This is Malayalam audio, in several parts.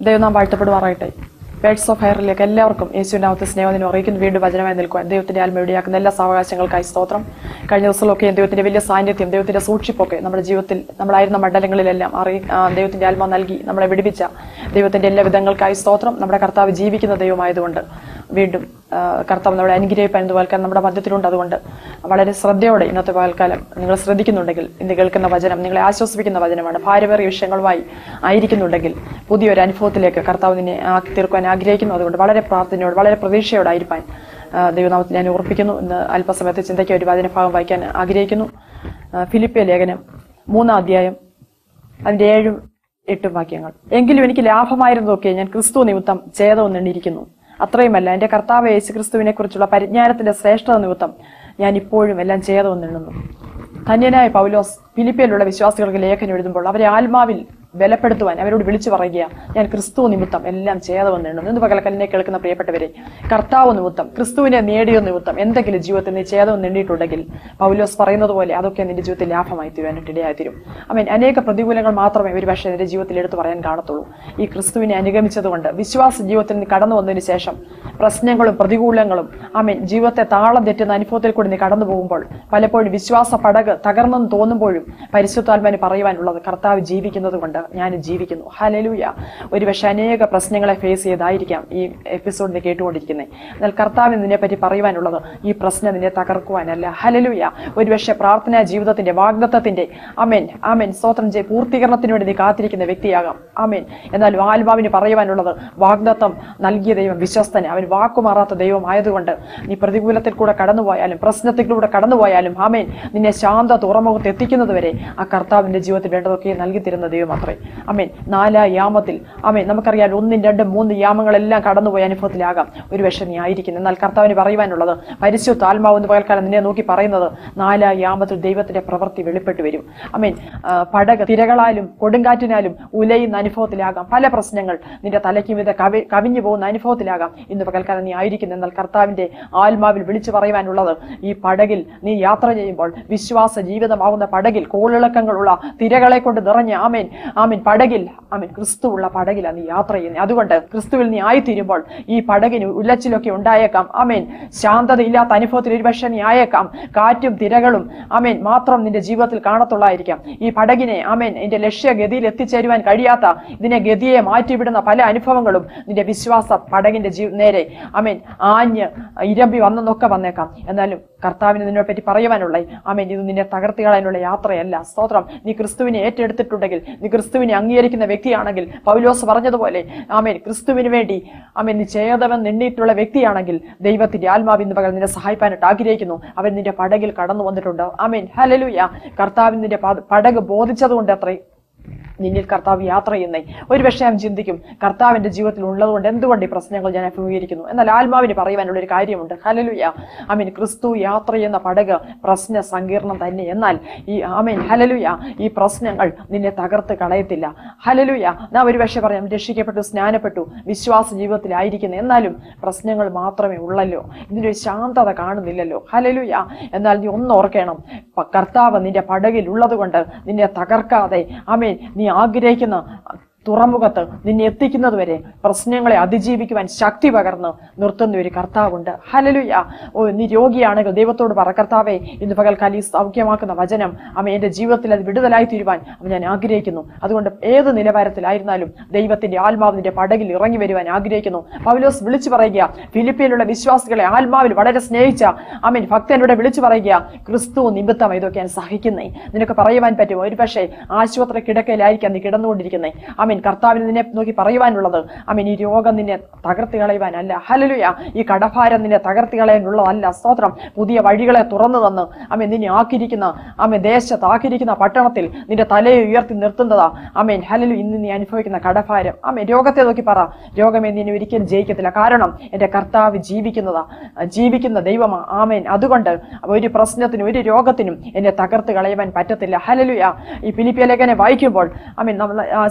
ദൈവം നാം വാഴ്ത്തപ്പെടുമാറാകട്ടെ പേഴ്സ് ഓഫ് ഹയറിലേക്ക് എല്ലാവർക്കും യേശുവിൻ്റെ അകത്ത് സ്നേഹത്തിനും അറിയിക്കുന്നു വീണ്ടും വചനമായി നിൽക്കുവാൻ ദൈവത്തിന്റെ ആത്മ ഇടയാക്കുന്ന എല്ലാ സാവകാശങ്ങൾക്കായി സ്തോത്രം കഴിഞ്ഞ ദിവസങ്ങളൊക്കെ ദൈവത്തിന്റെ വലിയ സാന്നിധ്യം ദൈവത്തിന്റെ സൂക്ഷിപ്പൊക്കെ നമ്മുടെ ജീവിതത്തിൽ നമ്മളായിരുന്ന മണ്ഡലങ്ങളിലെല്ലാം അറി ആ, ദൈവത്തിന്റെ ആത്മ നൽകി നമ്മളെ വിടിപ്പിച്ച ദൈവത്തിന്റെ എല്ലാ വിധങ്ങൾക്കായി സ്തോത്രം നമ്മുടെ കർത്താവ് ജീവിക്കുന്ന ദൈവമായതുകൊണ്ട് വീണ്ടും ആ, കർത്താവ് നമ്മളെ അനുഗ്രഹിപ്പാൻ ഇന്ന് പകൽക്കാലം നമ്മുടെ മധ്യത്തിലുണ്ട് അതുകൊണ്ട് വളരെ ശ്രദ്ധയോടെ ഇന്നത്തെ പകൽക്കാലം നിങ്ങൾ ശ്രദ്ധിക്കുന്നുണ്ടെങ്കിൽ ഇന്ന് കേൾക്കുന്ന വചനം നിങ്ങളെ ആശ്വസിപ്പിക്കുന്ന വചനമാണ് ഭാരവേറിയ വിഷയങ്ങളുമായി ആയിരിക്കുന്നുണ്ടെങ്കിൽ പുതിയൊരു അനുഭവത്തിലേക്ക് കർത്താവ് നിന്നെ ആക്കി തീർക്കുവാൻ ആഗ്രഹിക്കുന്നു അതുകൊണ്ട് വളരെ പ്രാർത്ഥനയോട് വളരെ പ്രതീക്ഷയോടായിരിക്കാൻ ആ, ദൈവനാമത്തിൽ ഞാൻ ഓർപ്പിക്കുന്നു ഇന്ന് അല്പസമയത്ത് ചിന്തയ്ക്ക് ഒരു വചനഭാഗം വായിക്കാൻ ആഗ്രഹിക്കുന്നു ആ, ഫിലിപ്പിയ ലേഖനം മൂന്നാം അധ്യായം അതിന്റെ ഏഴും എട്ടും വാക്യങ്ങൾ എങ്കിലും എനിക്ക് ലാഭമായിരുന്നതൊക്കെ ഞാൻ ക്രിസ്തു നിമിത്തം ഛേദം നിന്നിരിക്കുന്നു അത്രയുമല്ല എന്റെ കർത്താവ് യേശു ക്രിസ്തുവിനെ കുറിച്ചുള്ള പരിജ്ഞാനത്തിന്റെ ശ്രേഷ്ഠത നിമിത്തം ഞാൻ ഇപ്പോഴും എല്ലാം ഛേദം നിണ്ണുന്നു ധന്യനായ പൗലോസ് ഫിലിപ്പിയിലുള്ള വിശ്വാസികൾക്ക് ലേഖനം എഴുതുമ്പോൾ അവരെ ആത്മാവിൽ ബലപ്പെടുത്തുവാൻ അവരോട് വിളിച്ചു പറയുക ഞാൻ ക്രിസ്തു നിമിത്തം എല്ലാം ചെയ്തവെന്ന് എണ്ണുന്നു ഇന്ന് പകലക്കലിനെ കേൾക്കുന്ന പ്രിയപ്പെട്ടവരെ കർത്താവ് നിമിത്തം ക്രിസ്തുവിനെ നേടിയ നിമിത്തം എന്തെങ്കിലും ജീവിതത്തിൽ നീ ചെയ്തവെന്ന് എണ്ണിയിട്ടുണ്ടെങ്കിൽ പൗലോസ് പറയുന്നത് പോലെ അതൊക്കെ നിന്റെ ജീവിതത്തിൽ ലാഭമായി തീരാനായിട്ട് ഇടയായി തീരും അമേൻ അനേക പ്രതികൂലങ്ങൾ മാത്രമേ ഒരു പക്ഷേ നിന്റെ ജീവിതത്തിൽ എടുത്തു പറയാൻ കാണത്തുള്ളൂ ഈ ക്രിസ്തുവിനെ അനുഗമിച്ചതുകൊണ്ട് വിശ്വാസ ജീവിതത്തിൽ നീ കടന്നു വന്നതിന് ശേഷം പ്രശ്നങ്ങളും പ്രതികൂലങ്ങളും അമേൻ ജീവിതത്തെ താളം തെറ്റുന്ന അനുഭവത്തിൽ കൂടി നീ കടന്നു പോകുമ്പോൾ പലപ്പോഴും വിശ്വാസ പടക് തകർന്നെന്ന് തോന്നുമ്പോഴും പരിശുദ്ധാത്മാന് പറയുവാനുള്ളത് കർത്താവ് ജീവിക്കുന്നത് കൊണ്ട് ഞാൻ ജീവിക്കുന്നു ഹലലൂയ ഒരുപക്ഷെ അനേക പ്രശ്നങ്ങളെ ഫേസ് ചെയ്തായിരിക്കാം ഈ എപ്പിസോഡ് നീ കേട്ടുകൊണ്ടിരിക്കുന്നത് എന്നാൽ കർത്താവിന് നിന്നെ പറ്റി പറയുവാനുള്ളത് ഈ പ്രശ്നം നിന്നെ തകർക്കുവാനല്ല ഹലലൂയ ഒരുപക്ഷെ പ്രാർത്ഥനാ ജീവിതത്തിന്റെ വാഗ്ദത്തത്തിന്റെ അമേൻ അമേൻ സ്തോത്രം ചെയ്ത് പൂർത്തീകരണത്തിന് വേണ്ടി നീ കാത്തിരിക്കുന്ന വ്യക്തിയാകാം അമേൻ എന്നാൽ ആത്മാവിന് പറയുവാനുള്ളത് വാഗ്ദത്തം നൽകിയ ദൈവം വിശ്വസ്തന് അവൻ വാക്കുമാറാത്ത ദൈവമായതുകൊണ്ട് നീ പ്രതികൂലത്തിൽ കൂടെ കടന്നുപോയാലും പ്രശ്നത്തിലൂടെ കടന്നുപോയാലും ആമേൻ നിന്നെ ശാന്ത തുറമുഖത്ത് എത്തിക്കുന്നത് വരെ ആ കർത്താവിന്റെ ജീവിതത്തിൽ വേണ്ടതൊക്കെ നൽകി തരുന്ന ദൈവം അത്രേ അമേൻ നാലാ യാമത്തിൽ അമേൻ നമുക്കറിയാം ഒന്നും രണ്ടും മൂന്ന് യാമങ്ങളെല്ലാം കടന്നുപോയ അനുഭവത്തിലാകാം ഒരു പക്ഷേ നീ ആയിരിക്കുന്നു എന്നാൽ കർത്താവിന് പറയുവാനുള്ളത് പരിശുദ്ധ ആത്മാവ് എന്ന് പകൽക്കാലം നിന്നെ നോക്കി പറയുന്നത് നാലാ യാമത്തിൽ ദൈവത്തിന്റെ പ്രവൃത്തി വെളിപ്പെട്ട് വരും അമേൻ ആ, പടക തിരകളാലും കൊടുങ്കാറ്റിനാലും ഉലയുന്ന അനുഭവത്തിലാകാം പല പ്രശ്നങ്ങൾ നിന്റെ തലയ്ക്ക് മീതെ കവി കവിഞ്ഞു പോകുന്ന അനുഭവത്തിലാകാം ഇന്ന് പകൽക്കാലം നീ ആയിരിക്കുന്നു എന്നാൽ കർത്താവിന്റെ ആത്മാവിൽ വിളിച്ചു പറയുവാനുള്ളത് ഈ പടകിൽ നീ യാത്ര ചെയ്യുമ്പോൾ വിശ്വാസ ജീവിതമാകുന്ന പടകിൽ കോളിളക്കങ്ങളുള്ള തിരകളെ കൊണ്ട് നിറഞ്ഞ ആമേൻ ആമേൻ പടകിൽ ആമേൻ ക്രിസ്തുവുള്ള പടകിലാണ് നീ യാത്ര ചെയ്യുന്നത് അതുകൊണ്ട് ക്രിസ്തുവിൽ നീ ആയിത്തീരുമ്പോൾ ഈ പടകിന് ഉലച്ചിലൊക്കെ ഉണ്ടായേക്കാം ആമേൻ ശാന്തതയില്ലാത്ത അനുഭവത്തിൽ ഒരുപക്ഷെ നീ ആയേക്കാം കാറ്റും തിരകളും ആമേൻ മാത്രം നിന്റെ ജീവിതത്തിൽ കാണത്തുള്ളായിരിക്കാം ഈ പടകിനെ ആമേൻ നിന്റെ ലക്ഷ്യഗതിയിൽ എത്തിച്ചേരുവാൻ കഴിയാത്ത ഇതിനെ ഗതിയെ മാറ്റിവിടുന്ന പല അനുഭവങ്ങളും നിന്റെ വിശ്വാസ പടകിന്റെ ജീ നേരെ ആമേൻ ആഞ്ഞ് ഇരമ്പി വന്നെന്നൊക്കെ വന്നേക്കാം എന്നാലും കർത്താവിന് നിന്നെ പറ്റി പറയുവാനുള്ള ആമേൻ ഇത് നിന്നെ തകർത്തി കളയാനുള്ള യാത്രയല്ല സ്തോത്രം നീ ക്രിസ്തുവിനെ ഏറ്റെടുത്തിട്ടുണ്ടെങ്കിൽ നീ ക്രിസ്തുവിനെ അംഗീകരിക്കുന്ന വ്യക്തിയാണെങ്കിൽ പൗലോസ് പറഞ്ഞതുപോലെ ആമേൻ ക്രിസ്തുവിന് വേണ്ടി ആമേൻ നീ ചെയ്തവൻ നിന്നിട്ടുള്ള വ്യക്തിയാണെങ്കിൽ ദൈവത്തിന്റെ ആത്മാവ് ഇന്ന് പകൽ നിന്നെ സഹായിക്കാനായിട്ട് ആഗ്രഹിക്കുന്നു അവൻ നിന്റെ പടകിൽ കടന്നു വന്നിട്ടുണ്ട് ആമേൻ ഹലലുയ കർത്താവിന് നിന്റെ പ- പടക് ബോധിച്ചതുകൊണ്ട് അത്രേ നിന്നിൽ കർത്താവ് യാത്ര ചെയ്യുന്നേ ഒരു പക്ഷേ അവൻ ചിന്തിക്കും കർത്താവിന്റെ ജീവിതത്തിൽ ഉള്ളതുകൊണ്ട് എന്തുകൊണ്ട് ഈ പ്രശ്നങ്ങൾ ഞാൻ അഭിമുഖീകരിക്കുന്നു എന്നാൽ ആത്മാവിന് പറയുവാനുള്ള ഒരു കാര്യമുണ്ട് ഹലലുയ ആമീൻ ക്രിസ്തു യാത്ര ചെയ്യുന്ന പടക് പ്രശ്ന സങ്കീർണം തന്നെ എന്നാൽ ഈ ആമീൻ ഹലലുയ ഈ പ്രശ്നങ്ങൾ നിന്നെ തകർത്ത് കളയത്തില്ല ഹലലുയ നാം ഒരു പക്ഷേ പറയാം രക്ഷിക്കപ്പെട്ടു സ്നാനപ്പെട്ടു വിശ്വാസ ജീവിതത്തിലായിരിക്കുന്നു എന്നാലും പ്രശ്നങ്ങൾ മാത്രമേ ഉള്ളല്ലോ ഇതിനൊരു ശാന്തത കാണുന്നില്ലല്ലോ ഹലലുയ എന്നാൽ നീ ഒന്ന് ഓർക്കണം പ- കർത്താവ് നിന്റെ പടകിൽ ഉള്ളത് കൊണ്ട് നിന്നെ തകർക്കാതെ ആമേൻ നീ ആഗ്രഹിക്കുന്ന തുറമുഖത്ത് നിന്നെ എത്തിക്കുന്നത് വരെ പ്രശ്നങ്ങളെ അതിജീവിക്കുവാൻ ശക്തി പകർന്ന് നിർത്തുന്ന ഒരു കർത്താവുണ്ട് ഹലലുയ ഓ നീ രോഗിയാണെങ്കിൽ ദൈവത്തോട് പറ കർത്താവെ ഇന്ന് പകൽക്കാലം ഈ സൗഖ്യമാക്കുന്ന വചനം അമ്മ എൻ്റെ ജീവിതത്തിൽ അത് വിടുതലായി തീരുവാൻ അവൻ ഞാൻ ആഗ്രഹിക്കുന്നു അതുകൊണ്ട് ഏത് നിലവാരത്തിലായിരുന്നാലും ദൈവത്തിന്റെ ആത്മാവ് നിന്റെ പടകിൽ ഇറങ്ങി വരുവാൻ ആഗ്രഹിക്കുന്നു പൗലോസ് വിളിച്ചു പറയുക ഫിലിപ്പിയിലുള്ള വിശ്വാസികളെ ആത്മാവിൽ വളരെ സ്നേഹിച്ച അമീൻ ഭക്തനോട് വിളിച്ചു പറയുക ക്രിസ്തു നിമിത്തം ഇതൊക്കെ ഞാൻ സഹിക്കുന്നേ നിനക്ക് പറയുവാൻ പറ്റുമോ ഒരു പക്ഷേ ആശുപത്രി കിടക്കയിലായിരിക്കാം നീ കിടന്നുകൊണ്ടിരിക്കുന്നേ അമീൻ കർത്താവിന് നിന്നെ നോക്കി പറയുവാനുള്ളത് അമീൻ ഈ രോഗം നിന്നെ തകർത്ത് കളയുവാനല്ല ഹലലുയ ഈ കടഭാരം നിന്നെ തകർത്ത് കളയാനുള്ളതല്ല സ്തോത്രം പുതിയ വഴികളെ തുറന്നു തന്ന് അമീൻ നിന്നെ ആക്കിയിരിക്കുന്ന അമീൻ ദേശത്ത് ആക്കിയിരിക്കുന്ന പട്ടണത്തിൽ നിന്റെ തലയെ ഉയർത്തി നിർത്തുന്നതാ അമീൻ ഹലലു ഇന്ന് നീ അനുഭവിക്കുന്ന കടഭാരം അമീൻ രോഗത്തെ നോക്കി പറ രോഗമേ നിന്നെ ഒരിക്കലും ജയിക്കത്തില്ല കാരണം എൻ്റെ കർത്താവ് ജീവിക്കുന്നതാ ജീവിക്കുന്ന ദൈവമാ ആമേൻ അതുകൊണ്ട് ഒരു പ്രശ്നത്തിനും ഒരു രോഗത്തിനും എന്നെ തകർത്ത് കളയുവാൻ പറ്റത്തില്ല ഹലലുയ ഈ ഫിലിപ്പിയ ലേഖനെ വായിക്കുമ്പോൾ അമീൻ നമ്മൾ ആ, സഹോദരൻ, ഒരു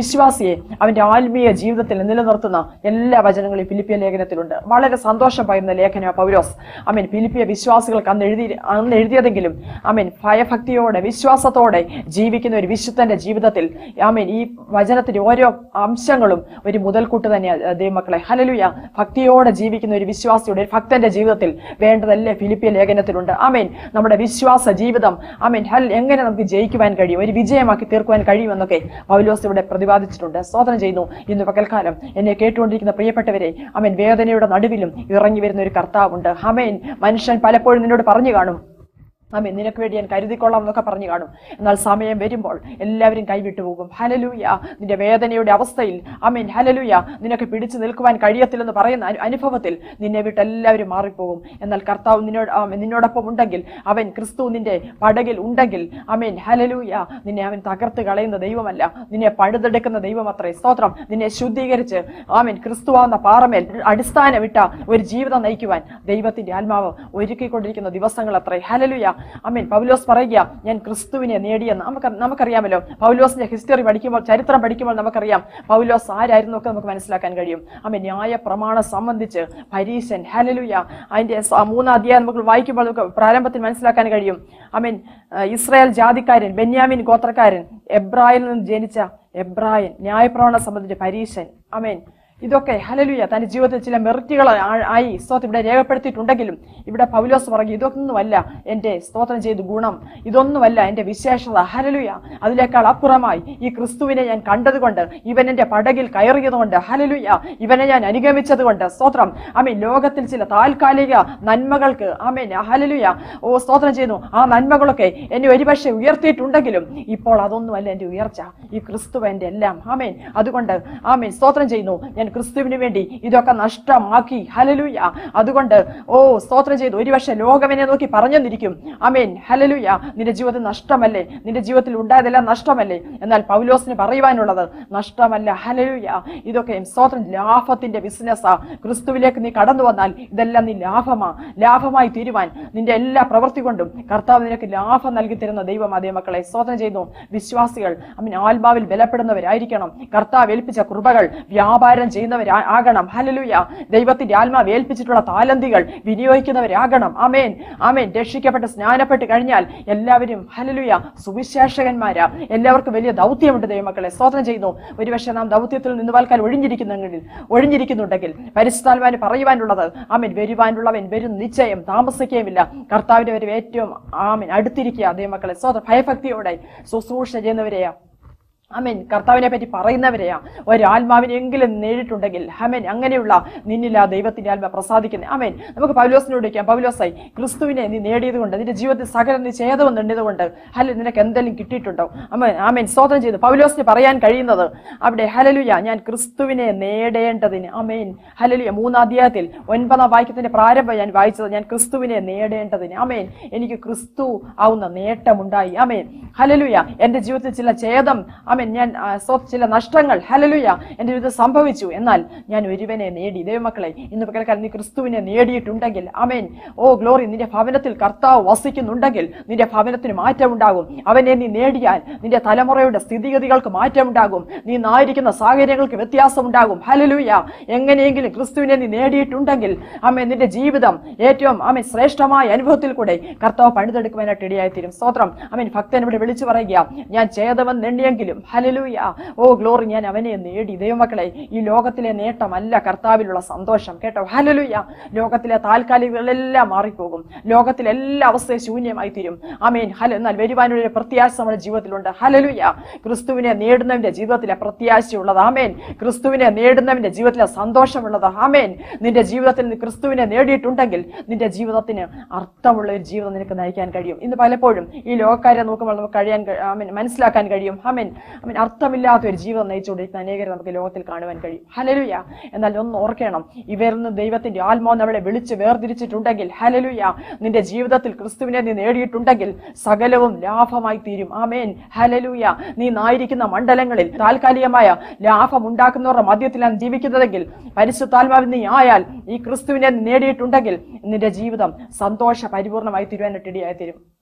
വിശ്വാസിയെ അവന്റെ ആത്മീയ ജീവിതത്തിൽ നിലനിർത്തുന്ന എല്ലാ വചനങ്ങളും ഈ ഫിലിപ്പിയ ലേഖനത്തിലുണ്ട് വളരെ സന്തോഷം പകരുന്ന ലേഖന പൗലോസ് അമീൻ ഫിലിപ്പിയ വിശ്വാസികൾക്ക് അന്ന് എഴുതി അന്ന് എഴുതിയതെങ്കിലും അമീൻ ഭയഭക്തിയോടെ വിശ്വാസത്തോടെ ജീവിക്കുന്ന ഒരു വിശുദ്ധന്റെ ജീവിതത്തിൽ ആമീൻ ഈ വചനത്തിന്റെ ഓരോ അംശങ്ങളും ഒരു മുതൽക്കൂട്ട് തന്നെയാണ് ദൈവമക്കളെ ഹലലുയ ഭക്തിയോടെ ജീവിക്കുന്ന ഒരു വിശ്വാസിയുടെ ഒരു ഭക്തന്റെ ജീവിതത്തിൽ വേണ്ടതല്ലേ ഫിലിപ്പിയ ലേഖനത്തിലുണ്ട് ആമേൻ നമ്മുടെ വിശ്വാസ ജീവിതം ആമേൻ ഹൽ എങ്ങനെ നമുക്ക് ജയിക്കുവാൻ കഴിയും ഒരു വിജയമാക്കി തീർക്കുവാൻ കഴിയുമെന്നൊക്കെ പൗലോസ് ഇവിടെ പ്രതിപാദിച്ചിട്ടുണ്ട് സ്തോത്രം ചെയ്യുന്നു ഇന്ന് പകൽക്കാലം എന്നെ കേട്ടുകൊണ്ടിരിക്കുന്ന പ്രിയപ്പെട്ടവരെ അമേൻ വേദനയുടെ നടുവിലും ഇറങ്ങി വരുന്ന ഒരു കർത്താവുണ്ട് അമേൻ മനുഷ്യൻ പലപ്പോഴും നിന്നോട് പറഞ്ഞു കാണും ആമേൻ നിനക്ക് വേണ്ടി ഞാൻ കരുതിക്കൊള്ളാം എന്നൊക്കെ പറഞ്ഞു കാണും എന്നാൽ സമയം വരുമ്പോൾ എല്ലാവരും കൈവിട്ടു പോകും ഹലലൂയ നിന്റെ വേദനയുടെ അവസ്ഥയിൽ ആമേൻ ഹലലൂയ നിനക്ക് പിടിച്ചു നിൽക്കുവാൻ കഴിയത്തില്ലെന്ന് പറയുന്ന അനു- അനുഭവത്തിൽ നിന്നെ വിട്ട് എല്ലാവരും മാറിപ്പോകും എന്നാൽ കർത്താവ് നിന്നോട് ആമേൻ നിന്നോടൊപ്പം ഉണ്ടെങ്കിൽ അവൻ ക്രിസ്തു നിന്റെ പടകിൽ ഉണ്ടെങ്കിൽ ആമേൻ ഹലലൂയ നിന്നെ അവൻ തകർത്ത് കളയുന്ന ദൈവമല്ല നിന്നെ പഴുതെടുക്കുന്ന ദൈവമത്രേ സ്തോത്രം നിന്നെ ശുദ്ധീകരിച്ച് ആമേൻ ക്രിസ്തുവാകുന്ന പാറമേൽ അടിസ്ഥാനമിട്ട ഒരു ജീവിതം നയിക്കുവാൻ ദൈവത്തിന്റെ ആത്മാവ് ഒരുക്കിക്കൊണ്ടിരിക്കുന്ന ദിവസങ്ങൾ അത്രേ ഹലലുയ അമീൻ പൗലോസ് പറയുക ഞാൻ ക്രിസ്തുവിനെ നേടിയെന്ന് നമുക്ക് നമുക്കറിയാമല്ലോ പൗലോസിന്റെ ഹിസ്റ്ററി പഠിക്കുമ്പോൾ ചരിത്രം പഠിക്കുമ്പോൾ നമുക്കറിയാം പൗലോസ് ആരായിരുന്നു ഒക്കെ നമുക്ക് മനസ്സിലാക്കാൻ കഴിയും അമീൻ ന്യായ പ്രമാണം സംബന്ധിച്ച് പരീശൻ ഹലലുയ അതിന്റെ സ- മൂന്നാം അധ്യായം നമുക്ക് വായിക്കുമ്പോൾ നമുക്ക് പ്രാരംഭത്തിൽ മനസ്സിലാക്കാൻ കഴിയും അമീൻ ഇസ്രായേൽ ജാതിക്കാരൻ ബെന്യാമിൻ ഗോത്രക്കാരൻ എബ്രായിൽ നിന്ന് ജനിച്ച എബ്രായൻ ന്യായപ്രമാണം സംബന്ധിച്ച് പരീശൻ അമേൻ ഇതൊക്കെ ഹലലുയ തന്റെ ജീവിതത്തിൽ ചില മെറിറ്റുകൾ ആ- ആയി സ്തോത്രം ഇവിടെ രേഖപ്പെടുത്തിയിട്ടുണ്ടെങ്കിലും ഇവിടെ പൗലോസ് പറഞ്ഞു ഇതൊന്നുമല്ല എൻ്റെ സ്തോത്രം ചെയ്ത് ഗുണം ഇതൊന്നുമല്ല എൻ്റെ വിശേഷത ഹലലുയ അതിനേക്കാൾ അപ്പുറമായി ഈ ക്രിസ്തുവിനെ ഞാൻ കണ്ടതുകൊണ്ട് ഇവൻ എൻ്റെ പടകിൽ കയറിയതുകൊണ്ട് ഹലലുയ ഇവനെ ഞാൻ അനുഗമിച്ചതുകൊണ്ട് സ്തോത്രം ആമീൻ ലോകത്തിൽ ചില താൽക്കാലിക നന്മകൾക്ക് ആമേൻ ഹലലുയ ഓ സ്തോത്രം ചെയ്യുന്നു ആ നന്മകളൊക്കെ എന്നെ ഒരുപക്ഷെ ഉയർത്തിയിട്ടുണ്ടെങ്കിലും ഇപ്പോൾ അതൊന്നുമല്ല എൻ്റെ ഉയർച്ച ഈ ക്രിസ്തു എൻ്റെ എല്ലാം ആമേൻ അതുകൊണ്ട് ആമേൻ സ്തോത്രം ചെയ്യുന്നു ഞാൻ ക്രിസ്തുവിന് വേണ്ടി ഇതൊക്കെ നഷ്ടമാക്കി ഹലലുയ അതുകൊണ്ട് ഓ സ്തോത്രം ചെയ്തു ഒരുപക്ഷെ ലോകമെന്നെ നോക്കി പറഞ്ഞെന്നിരിക്കും ആമേൻ ഹലലുയ നിന്റെ ജീവിതത്തിൽ നഷ്ടമല്ലേ നിന്റെ ജീവിതത്തിൽ ഉണ്ടായതെല്ലാം നഷ്ടമല്ലേ എന്നാൽ പൗലോസിന് പറയുവാനുള്ളത് നഷ്ടമല്ല ഹലലുയ ഇതൊക്കെ സ്തോത്രം ലാഭത്തിന്റെ ബിസിനസ്സാ ക്രിസ്തുവിലേക്ക് നീ കടന്നു വന്നാൽ ഇതെല്ലാം നീ ലാഭമാ ലാഭമായി തീരുവാൻ നിന്റെ എല്ലാ പ്രവൃത്തി കൊണ്ടും കർത്താവ് നിനക്ക് ലാഭം നൽകി തരുന്ന ദൈവം അതേ മക്കളെ സ്തോത്രം ചെയ്യുന്നു വിശ്വാസികൾ അമ്മ ആത്മാവിൽ ബലപ്പെടുന്നവരായിരിക്കണം കർത്താവ് ഏൽപ്പിച്ച കൃപകൾ വ്യാപാരം ചെയ്യുന്നവരാ ആകണം ഹലലുയ ദൈവത്തിന്റെ ആത്മാവ് ഏൽപ്പിച്ചിട്ടുള്ള താലന്തികൾ വിനിയോഗിക്കുന്നവരാകണം ആമേൻ ആമേൻ രക്ഷിക്കപ്പെട്ട് സ്നാനപ്പെട്ട് കഴിഞ്ഞാൽ എല്ലാവരും ഹലലുയ സുവിശേഷകന്മാരാ എല്ലാവർക്കും വലിയ ദൗത്യമുണ്ട് ദൈവമക്കളെ സ്തോത്രം ചെയ്യുന്നു ഒരുപക്ഷെ നാം ദൗത്യത്തിൽ നിന്ന് വാൽക്കാൻ ഒഴിഞ്ഞിരിക്കുന്നെങ്കിൽ ഒഴിഞ്ഞിരിക്കുന്നുണ്ടെങ്കിൽ പരിശുദ്ധാത്മാവിന് പറയുവാനുള്ളത് ആമേൻ വരുവാനുള്ളവൻ വരും നിശ്ചയം താമസിക്കുകയുമില്ല കർത്താവിന്റെ വരും ഏറ്റവും ആമേൻ അടുത്തിരിക്കുക ദൈവമക്കളെ സ്തോത്രം ഭയഭക്തിയോടെ ശുശ്രൂഷ ചെയ്യുന്നവരെയാ അമേൻ കർത്താവിനെ പറ്റി പറയുന്നവരെയാ ഒരാത്മാവിനെങ്കിലും നേരിട്ടുണ്ടെങ്കിൽ അമേൻ അങ്ങനെയുള്ള നിന്നിൽ ആ ദൈവത്തിന്റെ ആത്മ പ്രസാദിക്കുന്നത് അമേൻ നമുക്ക് പൗലോസിനോട് ചോദിക്കാം പൗലോസായി ക്രിസ്തുവിനെ നീ നേടിയത് കൊണ്ട് നിന്റെ ജീവിതത്തിൽ സകലം നീ ചെയ്തവും നേടിയത് കൊണ്ട് അല്ല നിനക്ക് എന്തെങ്കിലും കിട്ടിയിട്ടുണ്ടോ അമേൻ ആമേൻ സ്തോത്രം ചെയ്തു പൗലോസിന് പറയാൻ കഴിയുന്നത് അവിടെ ഹലലുയ ഞാൻ ക്രിസ്തുവിനെ നേടേണ്ടതിന് അമേൻ ഹലലുയ മൂന്നാം അധ്യായത്തിൽ ഒൻപതാം വാക്യത്തിന്റെ പ്രാരംഭം ഞാൻ വായിച്ചത് ഞാൻ ക്രിസ്തുവിനെ നേടേണ്ടതിന് അമേൻ എനിക്ക് ക്രിസ്തു ആവുന്ന നേട്ടമുണ്ടായി അമേൻ ഹലലുയ എന്റെ ജീവിതത്തിൽ ചില ഛേദം അമേൻ ഞാൻ ആ, സ്വ- ചില നഷ്ടങ്ങൾ ഹലലുയ എന്റെ ജീവിതത്തിൽ സംഭവിച്ചു എന്നാൽ ഞാൻ ഒരുവനെ നേടി ദൈവമക്കളെ ഇന്ന് പകൽക്കാലം നീ ക്രിസ്തുവിനെ നേടിയിട്ടുണ്ടെങ്കിൽ അമേൻ ഓ ഗ്ലോറി നിന്റെ ഭവനത്തിൽ കർത്താവ് വസിക്കുന്നുണ്ടെങ്കിൽ നിന്റെ ഭവനത്തിന് മാറ്റമുണ്ടാകും അവനെ നീ നേടിയാൽ നിന്റെ തലമുറയുടെ സ്ഥിതിഗതികൾക്ക് മാറ്റമുണ്ടാകും നീ നായിരിക്കുന്ന സാഹചര്യങ്ങൾക്ക് വ്യത്യാസമുണ്ടാകും ഹലലുയ എങ്ങനെയെങ്കിലും ക്രിസ്തുവിനെ നീ നേടിയിട്ടുണ്ടെങ്കിൽ അമ്മ നിന്റെ ജീവിതം ഏറ്റവും അമ്മ ശ്രേഷ്ഠമായ അനുഭവത്തിൽ കൂടെ കർത്താവ് പണിതെടുക്കുവാനായിട്ട് ഇടയായിത്തീരും സ്തോത്രം അമ്മൻ ഭക്തൻ ഇവിടെ വിളിച്ചു പറയുക ഞാൻ ചേതവൻ നേടിയെങ്കിലും ഹലലൂയ ഓ ഗ്ലോറി ഞാൻ അവനെ നേടി ദൈവമക്കളെ ഈ ലോകത്തിലെ നേട്ടമല്ല കർത്താവിലുള്ള സന്തോഷം കേട്ടോ ഹലലൂയ ലോകത്തിലെ താൽക്കാലികളെല്ലാം മാറിപ്പോകും ലോകത്തിലെ എല്ലാ അവസ്ഥയും ശൂന്യമായി തീരും അമേൻ ഹല എന്നാൽ വരുവാനുള്ള പ്രത്യാശ നമ്മുടെ ജീവിതത്തിലുണ്ട് ഹലലുയ ക്രിസ്തുവിനെ നേടുന്നവന്റെ ജീവിതത്തിലെ പ്രത്യാശയുള്ളത് ആമേൻ ക്രിസ്തുവിനെ നേടുന്നവന്റെ ജീവിതത്തിലെ സന്തോഷമുള്ളത് ആമേൻ നിന്റെ ജീവിതത്തിൽ നീ ക്രിസ്തുവിനെ നേടിയിട്ടുണ്ടെങ്കിൽ നിന്റെ ജീവിതത്തിന് അർത്ഥമുള്ള ഒരു ജീവിതം നിനക്ക് നയിക്കാൻ കഴിയും ഇന്ന് പലപ്പോഴും ഈ ലോകക്കാരെ നോക്കുമ്പോൾ നമുക്ക് കഴിയാൻ കഴി- ആമേൻ മനസ്സിലാക്കാൻ കഴിയും ആമേൻ ആമേൻ അർത്ഥമില്ലാത്ത ഒരു ജീവിതം നയിച്ചുകൊണ്ടിരിക്കുന്ന അനേകരെ നമുക്ക് ലോകത്തിൽ കാണുവാൻ കഴിയും ഹലലുയ എന്നാൽ ഒന്ന് ഓർക്കണം ഇവരിൽ നിന്ന് ദൈവത്തിന്റെ ആത്മാവ് നമ്മളെ വിളിച്ച് വേർതിരിച്ചിട്ടുണ്ടെങ്കിൽ ഹലലുയ നിന്റെ ജീവിതത്തിൽ ക്രിസ്തുവിനെ നീ നേടിയിട്ടുണ്ടെങ്കിൽ സകലവും ലാഭമായി തീരും ആമേൻ ഹലലുയ നീ നായിരിക്കുന്ന മണ്ഡലങ്ങളിൽ താൽക്കാലികമായ ലാഭം ഉണ്ടാക്കുന്നവരുടെ മധ്യത്തിലാണ് ജീവിക്കുന്നതെങ്കിൽ പരിശുദ്ധാത്മാവിൽ നീ ആയാൽ ഈ ക്രിസ്തുവിനെ നീ നേടിയിട്ടുണ്ടെങ്കിൽ നിന്റെ ജീവിതം സന്തോഷ പരിപൂർണമായി തീരുവാനായിട്ട് ഇടയായി തീരും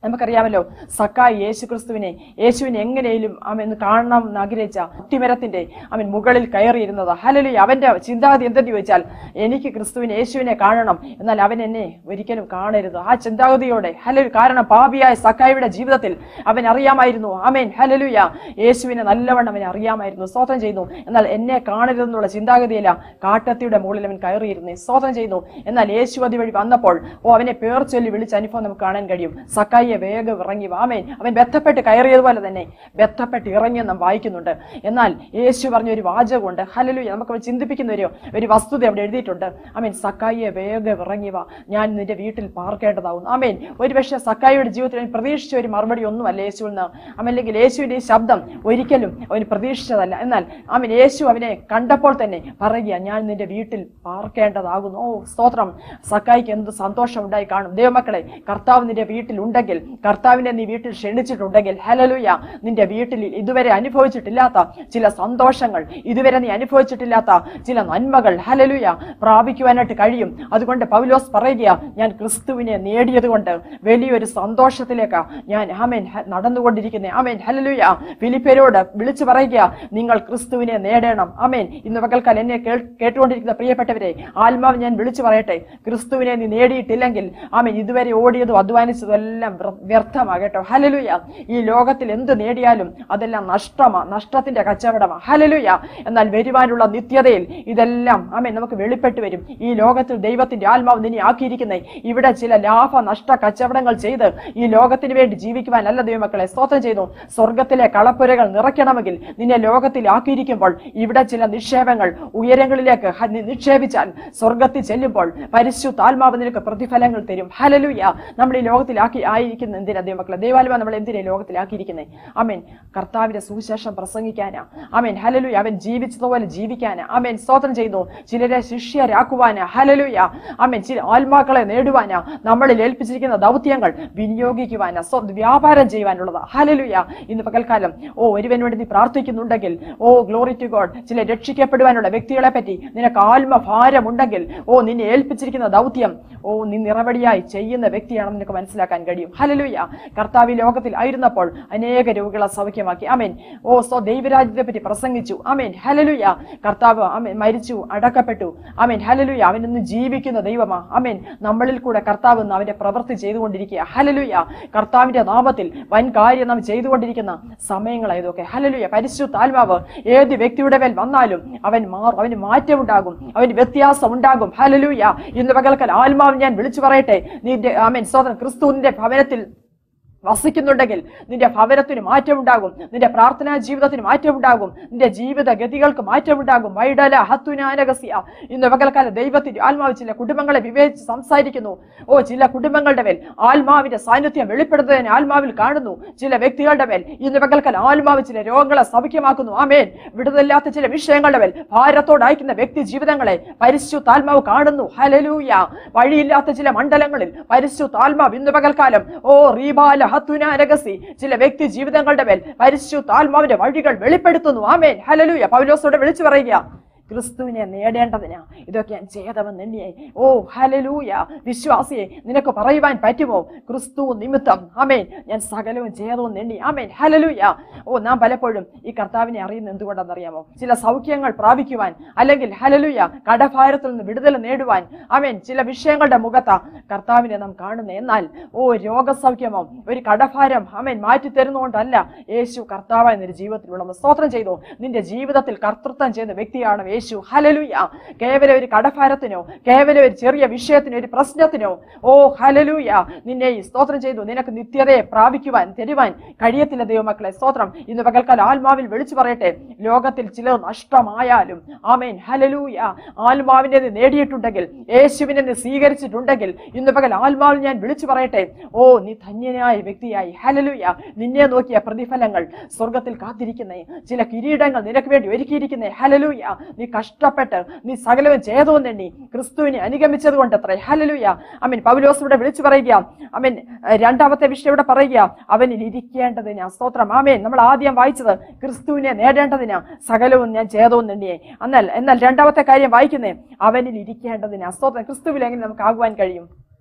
നമുക്കറിയാമല്ലോ സക്കായി യേശു ക്രിസ്തുവിനെ യേശുവിനെ എങ്ങനെയും അവൻ കാണണം എന്ന് ആഗ്രഹിച്ച അത്തിമരത്തിന്റെ അവൻ മുകളിൽ കയറിയിരുന്നത് ഹലലി അവന്റെ ചിന്താഗതി എന്തെന്ന് ചോദിച്ചാൽ എനിക്ക് ക്രിസ്തുവിനെ യേശുവിനെ കാണണം എന്നാൽ അവൻ എന്നെ ഒരിക്കലും കാണരുത് ആ ചിന്താഗതിയോടെ ഹലലു കാരണം പാപിയായ സക്കായിയുടെ ജീവിതത്തിൽ അവൻ അറിയാമായിരുന്നു ആമേൻ ഹലലുയ യേശുവിനെ നല്ലവണ്ണം അവൻ അറിയാമായിരുന്നു സ്തോത്രം ചെയ്യുന്നു എന്നാൽ എന്നെ കാണരുതെന്നുള്ള ചിന്താഗതിയില്ല കാട്ടത്തിയുടെ മുകളിൽ അവൻ കയറിയിരുന്നു സ്തോത്രം ചെയ്യുന്നു എന്നാൽ യേശു അതുവഴി വന്നപ്പോൾ ഓ അവനെ പേർ ചൊല്ലി വിളിച്ച അനുഭവം നമുക്ക് കാണാൻ കഴിയും സക്കായിയെ വേഗം ഇറങ്ങി വാമേൻ അവൻ ബന്ധപ്പെട്ട് കയറിയതുപോലെ തന്നെ ബന്ധപ്പെട്ട് ഇറങ്ങി നാം വായിക്കുന്നുണ്ട് എന്നാൽ യേശു പറഞ്ഞ ഒരു വാചകമുണ്ട് ഹലലു നമുക്ക് ചിന്തിപ്പിക്കുന്ന ഒരു ഒരു വസ്തുത അവിടെ എഴുതിയിട്ടുണ്ട് ആമേൻ സക്കായിയെ വേഗം ഇറങ്ങി വാ ഞാൻ നിന്റെ വീട്ടിൽ പാർക്കേണ്ടതാവുന്നു ആമേൻ ഒരുപക്ഷെ സക്കായിയുടെ ജീവിതത്തിൽ അവൻ പ്രതീക്ഷിച്ച ഒരു മറുപടി ഒന്നുമല്ല യേശുവിൽ നിന്ന് അല്ലെങ്കിൽ യേശുവിന്റെ ഈ ശബ്ദം ഒരിക്കലും അവന് പ്രതീക്ഷിച്ചതല്ല എന്നാൽ അവൻ യേശു അവനെ കണ്ടപ്പോൾ തന്നെ പറയുക ഞാൻ നിന്റെ വീട്ടിൽ പാർക്കേണ്ടതാകുന്നു ഓ സ്തോത്രം സക്കായിക്ക് എന്ത് സന്തോഷം ഉണ്ടായി കാണും ദൈവമക്കളെ കർത്താവ് നിന്റെ വീട്ടിൽ ഉണ്ടെങ്കിൽ കർത്താവിനെ നീ വീട്ടിൽ ക്ഷണിച്ചിട്ടുണ്ടെങ്കിൽ ഹലലുയ നിന്റെ വീട്ടിൽ ഇതുവരെ അനുഭവിച്ചിട്ടില്ലാത്ത ചില സന്തോഷങ്ങൾ ഇതുവരെ നീ അനുഭവിച്ചിട്ടില്ലാത്ത ചില നന്മകൾ ഹലലുയ പ്രാപിക്കുവാനായിട്ട് കഴിയും അതുകൊണ്ട് പൗലോസ് പറയുക ഞാൻ ക്രിസ്തുവിനെ നേടിയത് കൊണ്ട് വലിയൊരു സന്തോഷത്തിലേക്ക് ഞാൻ ആമേൻ ഹ- നടന്നുകൊണ്ടിരിക്കുന്ന ആമേൻ ഹലലുയ ഫിലിപ്പരോട് വിളിച്ചു പറയുക നിങ്ങൾ ക്രിസ്തുവിനെ നേടണം ആമേൻ ഇന്ന് പകൽക്കാൽ എന്നെ കേൾ- കേട്ടുകൊണ്ടിരിക്കുന്ന പ്രിയപ്പെട്ടവരെ ആത്മാവ് ഞാൻ വിളിച്ചു പറയട്ടെ ക്രിസ്തുവിനെ നീ നേടിയിട്ടില്ലെങ്കിൽ ആമേൻ ഇതുവരെ ഓടിയതും അധ്വാനിച്ചതും എല്ലാം വ്ര- വ്യർത്ഥമാകട്ടോ ഹലലുയ ഈ ലോകത്തിൽ എന്ത് നേടിയാലും അതെല്ലാം നഷ്ടമാ നഷ്ടത്തിന്റെ കച്ചവടമാ ഹലലുയ എന്നാൽ വരുവാനുള്ള നിത്യതയിൽ ഇതെല്ലാം ആമേൻ നമുക്ക് വെളിപ്പെട്ട് വരും ഈ ലോകത്തിൽ ദൈവത്തിന്റെ ആത്മാവ് നിന്നെ ആക്കിയിരിക്കുന്നേ ഇവിടെ ചില ലാഭ നഷ്ട കച്ചവടങ്ങൾ ചെയ്ത് ഈ ലോകത്തിന് വേണ്ടി ജീവിക്കുവാനല്ല ദൈവമക്കളെ സ്തോത്രം ചെയ്യുന്നു സ്വർഗത്തിലെ കളപ്പുരകൾ നിറയ്ക്കണമെങ്കിൽ നിന്നെ ലോകത്തിൽ ആക്കിയിരിക്കുമ്പോൾ ഇവിടെ ചില നിക്ഷേപങ്ങൾ ഉയരങ്ങളിലേക്ക് ഹ- നി- നിക്ഷേപിച്ചാൽ സ്വർഗത്തിൽ ചെല്ലുമ്പോൾ പരിശുദ്ധാത്മാവ് നിനക്ക് പ്രതിഫലങ്ങൾ തരും ഹലലുയ നമ്മൾ ഈ ലോകത്തിലാക്കി ആയിരിക്കുന്ന എന്തിനാ ദൈവമക്കളെ ദൈവാത്മാ നമ്മൾ എന്തിനാ ഈ ലോകത്തിലാക്കിയിരിക്കുന്നത് ആമേൻ കർത്താവിന്റെ സുവിശേഷം പ്രസംഗിക്കാനാ ആമേൻ ഹലലുയ അവൻ ജീവിച്ചതുപോലെ ജീവിക്കാനാ ആമേൻ സ്തോത്രം ചെയ്യുന്നു ചിലരെ ശിഷ്യരാക്കുവാനാ ഹലലുയ ആമേൻ ചില ആത്മാക്കളെ നേടുവാനാ നമ്മളിൽ ഏൽപ്പിച്ചിരിക്കുന്ന ദൗത്യങ്ങൾ വിനിയോഗിക്കുവാനാ സ്വ വ്യാപാരം ചെയ്യുവാനുള്ളതാ ഹലലുയ ഇന്ന് പകൽക്കാലം ഓ ഒരുവന് വേണ്ടി നീ പ്രാർത്ഥിക്കുന്നുണ്ടെങ്കിൽ ഓ ഗ്ലോറി ടു ഗോഡ് ചില രക്ഷിക്കപ്പെടുവാനുള്ള വ്യക്തികളെ പറ്റി നിനക്ക് ആത്മഭാരമുണ്ടെങ്കിൽ ഓ നിന്നെ ഏൽപ്പിച്ചിരിക്കുന്ന ദൗത്യം ഓ നീ നിറവടിയായി ചെയ്യുന്ന വ്യക്തിയാണെന്ന് നിനക്ക് മനസ്സിലാക്കാൻ കഴിയും ഹലലുയ കർത്താവ് ഈ ലോകത്തിൽ ആയിരുന്നപ്പോൾ അനേക രോഗികളെ സൗഖ്യമാക്കി അമേൻ ഓ സ്വ ദൈവരാജ്യത്തെ പറ്റി പ്രസംഗിച്ചു അമേൻ ഹലലുയ കർത്താവ് അമേൻ മരിച്ചു അടക്കപ്പെട്ടു അമേൻ ഹലലുയ അവൻ ഇന്ന് ജീവിക്കുന്ന ദൈവമാ അമേൻ നമ്മളിൽ കൂടെ കർത്താവ് ഇന്ന് അവന്റെ പ്രവൃത്തി ചെയ്തുകൊണ്ടിരിക്കുക ഹലലുയ കർത്താവിന്റെ നാമത്തിൽ വൻ കാര്യം നാം ചെയ്തുകൊണ്ടിരിക്കുന്ന സമയങ്ങളായതൊക്കെ ഹലലുയ പരിശുദ്ധ ആത്മാവ് ഏത് വ്യക്തിയുടെ മേൽ വന്നാലും അവൻ മാറും അവന് മാറ്റമുണ്ടാകും അവന് വ്യത്യാസം ഉണ്ടാകും ഹലലുയ ഇന്ന് പകൽക്കൽ ആത്മാവ് ഞാൻ വിളിച്ചു പറയട്ടെ നിന്റെ ആമേൻ സ്വതന്ത്രം ക്രിസ്തു നിന്റെ ഭവനത്തിൽ വസിക്കുന്നുണ്ടെങ്കിൽ നിന്റെ ഭവനത്തിന് മാറ്റമുണ്ടാകും നിന്റെ പ്രാർത്ഥനാ ജീവിതത്തിന് മാറ്റമുണ്ടാകും നിന്റെ ജീവിത ഗതികൾക്ക് മാറ്റമുണ്ടാകും വൈഡല ഹത്തുനാനകസ്യ ഇന്ന് പകൽക്കാല ദൈവത്തിന്റെ ആത്മാവ് ചില കുടുംബങ്ങളെ വിവേചിച്ച് സംസാരിക്കുന്നു ഓ ചില കുടുംബങ്ങളുടെ മേൽ ആത്മാവിന്റെ സാന്നിധ്യം വെളിപ്പെടുത്തുന്നതിന് ആത്മാവിൽ കാണുന്നു ചില വ്യക്തികളുടെ മേൽ ഇന്ന് പകൽക്കാല ആത്മാവ് ചില രോഗങ്ങളെ സൗഖ്യമാക്കുന്നു ആമേൻ വിടുതലില്ലാത്ത ചില വിഷയങ്ങളുടെ മേൽ ഭാരത്തോട് അയക്കുന്ന വ്യക്തി ജീവിതങ്ങളെ പരിശുദ്ധാത്മാവ് കാണുന്നു ഹലലൂയ വഴിയില്ലാത്ത ചില മണ്ഡലങ്ങളിൽ പരിശുദ്ധാത്മാവ് ഇന്ന് പകൽക്കാലം ഓ റീബാല ഹത്തുന രഹസി ചില വ്യക്തി ജീവിതങ്ങളുടെ മേൽ പരിശുദ്ധാത്മാവിന്റെ വഴികൾ വെളിപ്പെടുത്തുന്നു ആമേൻ ഹലലൂയ പൗലോസോടെ വിളിച്ചു പറയുക ക്രിസ്തുവിനെ നേടേണ്ടതിനാ ഇതൊക്കെ ഞാൻ ചെയ്തവൻ എണ്ണിയെ ഓ ഹലലൂയ വിശ്വാസിയെ നിനക്ക് പറയുവാൻ പറ്റുമോ ക്രിസ്തു നിമിത്തം ആമേൻ ഞാൻ സകലവും ചെയ്തവൻ എണ്ണി ആമേൻ ഹലലൂയ ഓ നാം പലപ്പോഴും ഈ കർത്താവിനെ അറിയുന്ന എന്തുകൊണ്ടെന്നറിയാമോ ചില സൗഖ്യങ്ങൾ പ്രാപിക്കുവാൻ അല്ലെങ്കിൽ ഹലലൂയ കടഭാരത്തിൽ നിന്ന് വിടുതൽ നേടുവാൻ ആമേൻ ചില വിഷയങ്ങളുടെ മുഖത്താ കർത്താവിനെ നാം കാണുന്നത് എന്നാൽ ഓ രോഗസൗഖ്യമോ ഒരു കടഭാരം ആമേൻ മാറ്റി തരുന്നതുകൊണ്ടല്ല യേശു കർത്താവായ നിന്റെ ജീവിതത്തിലുള്ളത് സ്തോത്രം ചെയ്തു നിന്റെ ജീവിതത്തിൽ കർത്തൃത്വം ചെയ്യുന്ന വ്യക്തിയാണ് യേശു ഹലലുയ കേവലം ഒരു കടഭാരത്തിനോ കേവലം ഒരു ചെറിയ വിഷയത്തിനോ ഒരു പ്രശ്നത്തിനോ ഓ ഹലലൂയ നിന്നെ ഈ സ്തോത്രം ചെയ്തു നിനക്ക് നിത്യതയെ പ്രാപിക്കുവാൻ തരുവാൻ കഴിയത്തില്ല ദൈവമക്കളെ സ്തോത്രം ഇന്ന് പകൽക്കാലം ആത്മാവിൽ വിളിച്ചു പറയട്ടെ ലോകത്തിൽ ചിലർ നഷ്ടമായാലും ആമേൻ ഹലലൂയ ആത്മാവിനെ നീ നേടിയിട്ടുണ്ടെങ്കിൽ യേശുവിനെ നീ സ്വീകരിച്ചിട്ടുണ്ടെങ്കിൽ ഇന്ന് പകൽ ആത്മാവിൽ ഞാൻ വിളിച്ചു പറയട്ടെ ഓ നീ ധന്യനായ വ്യക്തിയായി ഹലലൂയ നിന്നെ നോക്കിയ പ്രതിഫലങ്ങൾ സ്വർഗത്തിൽ കാത്തിരിക്കുന്നേ ചില കിരീടങ്ങൾ നിനക്ക് വേണ്ടി ഒരുക്കിയിരിക്കുന്നേ ഹലലൂയ നീ കഷ്ടപ്പെട്ട് നീ സകലവും ചെയ്തോന്നെണ്ണി ക്രിസ്തുവിനെ അനുഗമിച്ചത് കൊണ്ട് അത്രേ ഹലലൂയ അമീൻ പൗലോസ് ഇവിടെ വിളിച്ചു പറയുക അമീൻ ഏഹ് രണ്ടാമത്തെ വിഷയം ഇവിടെ പറയുക അവനിൽ ഇരിക്കേണ്ടതിനാ സ്തോത്രം ആമേൻ നമ്മൾ ആദ്യം വായിച്ചത് ക്രിസ്തുവിനെ നേടേണ്ടതിനാ സകലവും ഞാൻ ചെയ്തോന്നെണ്ണിയെ എന്നാൽ എന്നാൽ രണ്ടാമത്തെ കാര്യം വായിക്കുന്നേ അവനിൽ ഇരിക്കേണ്ടതിനാ സ്തോത്രം ക്രിസ്തുവിൽ എങ്ങനെ നമുക്ക് ആകുവാൻ കഴിയും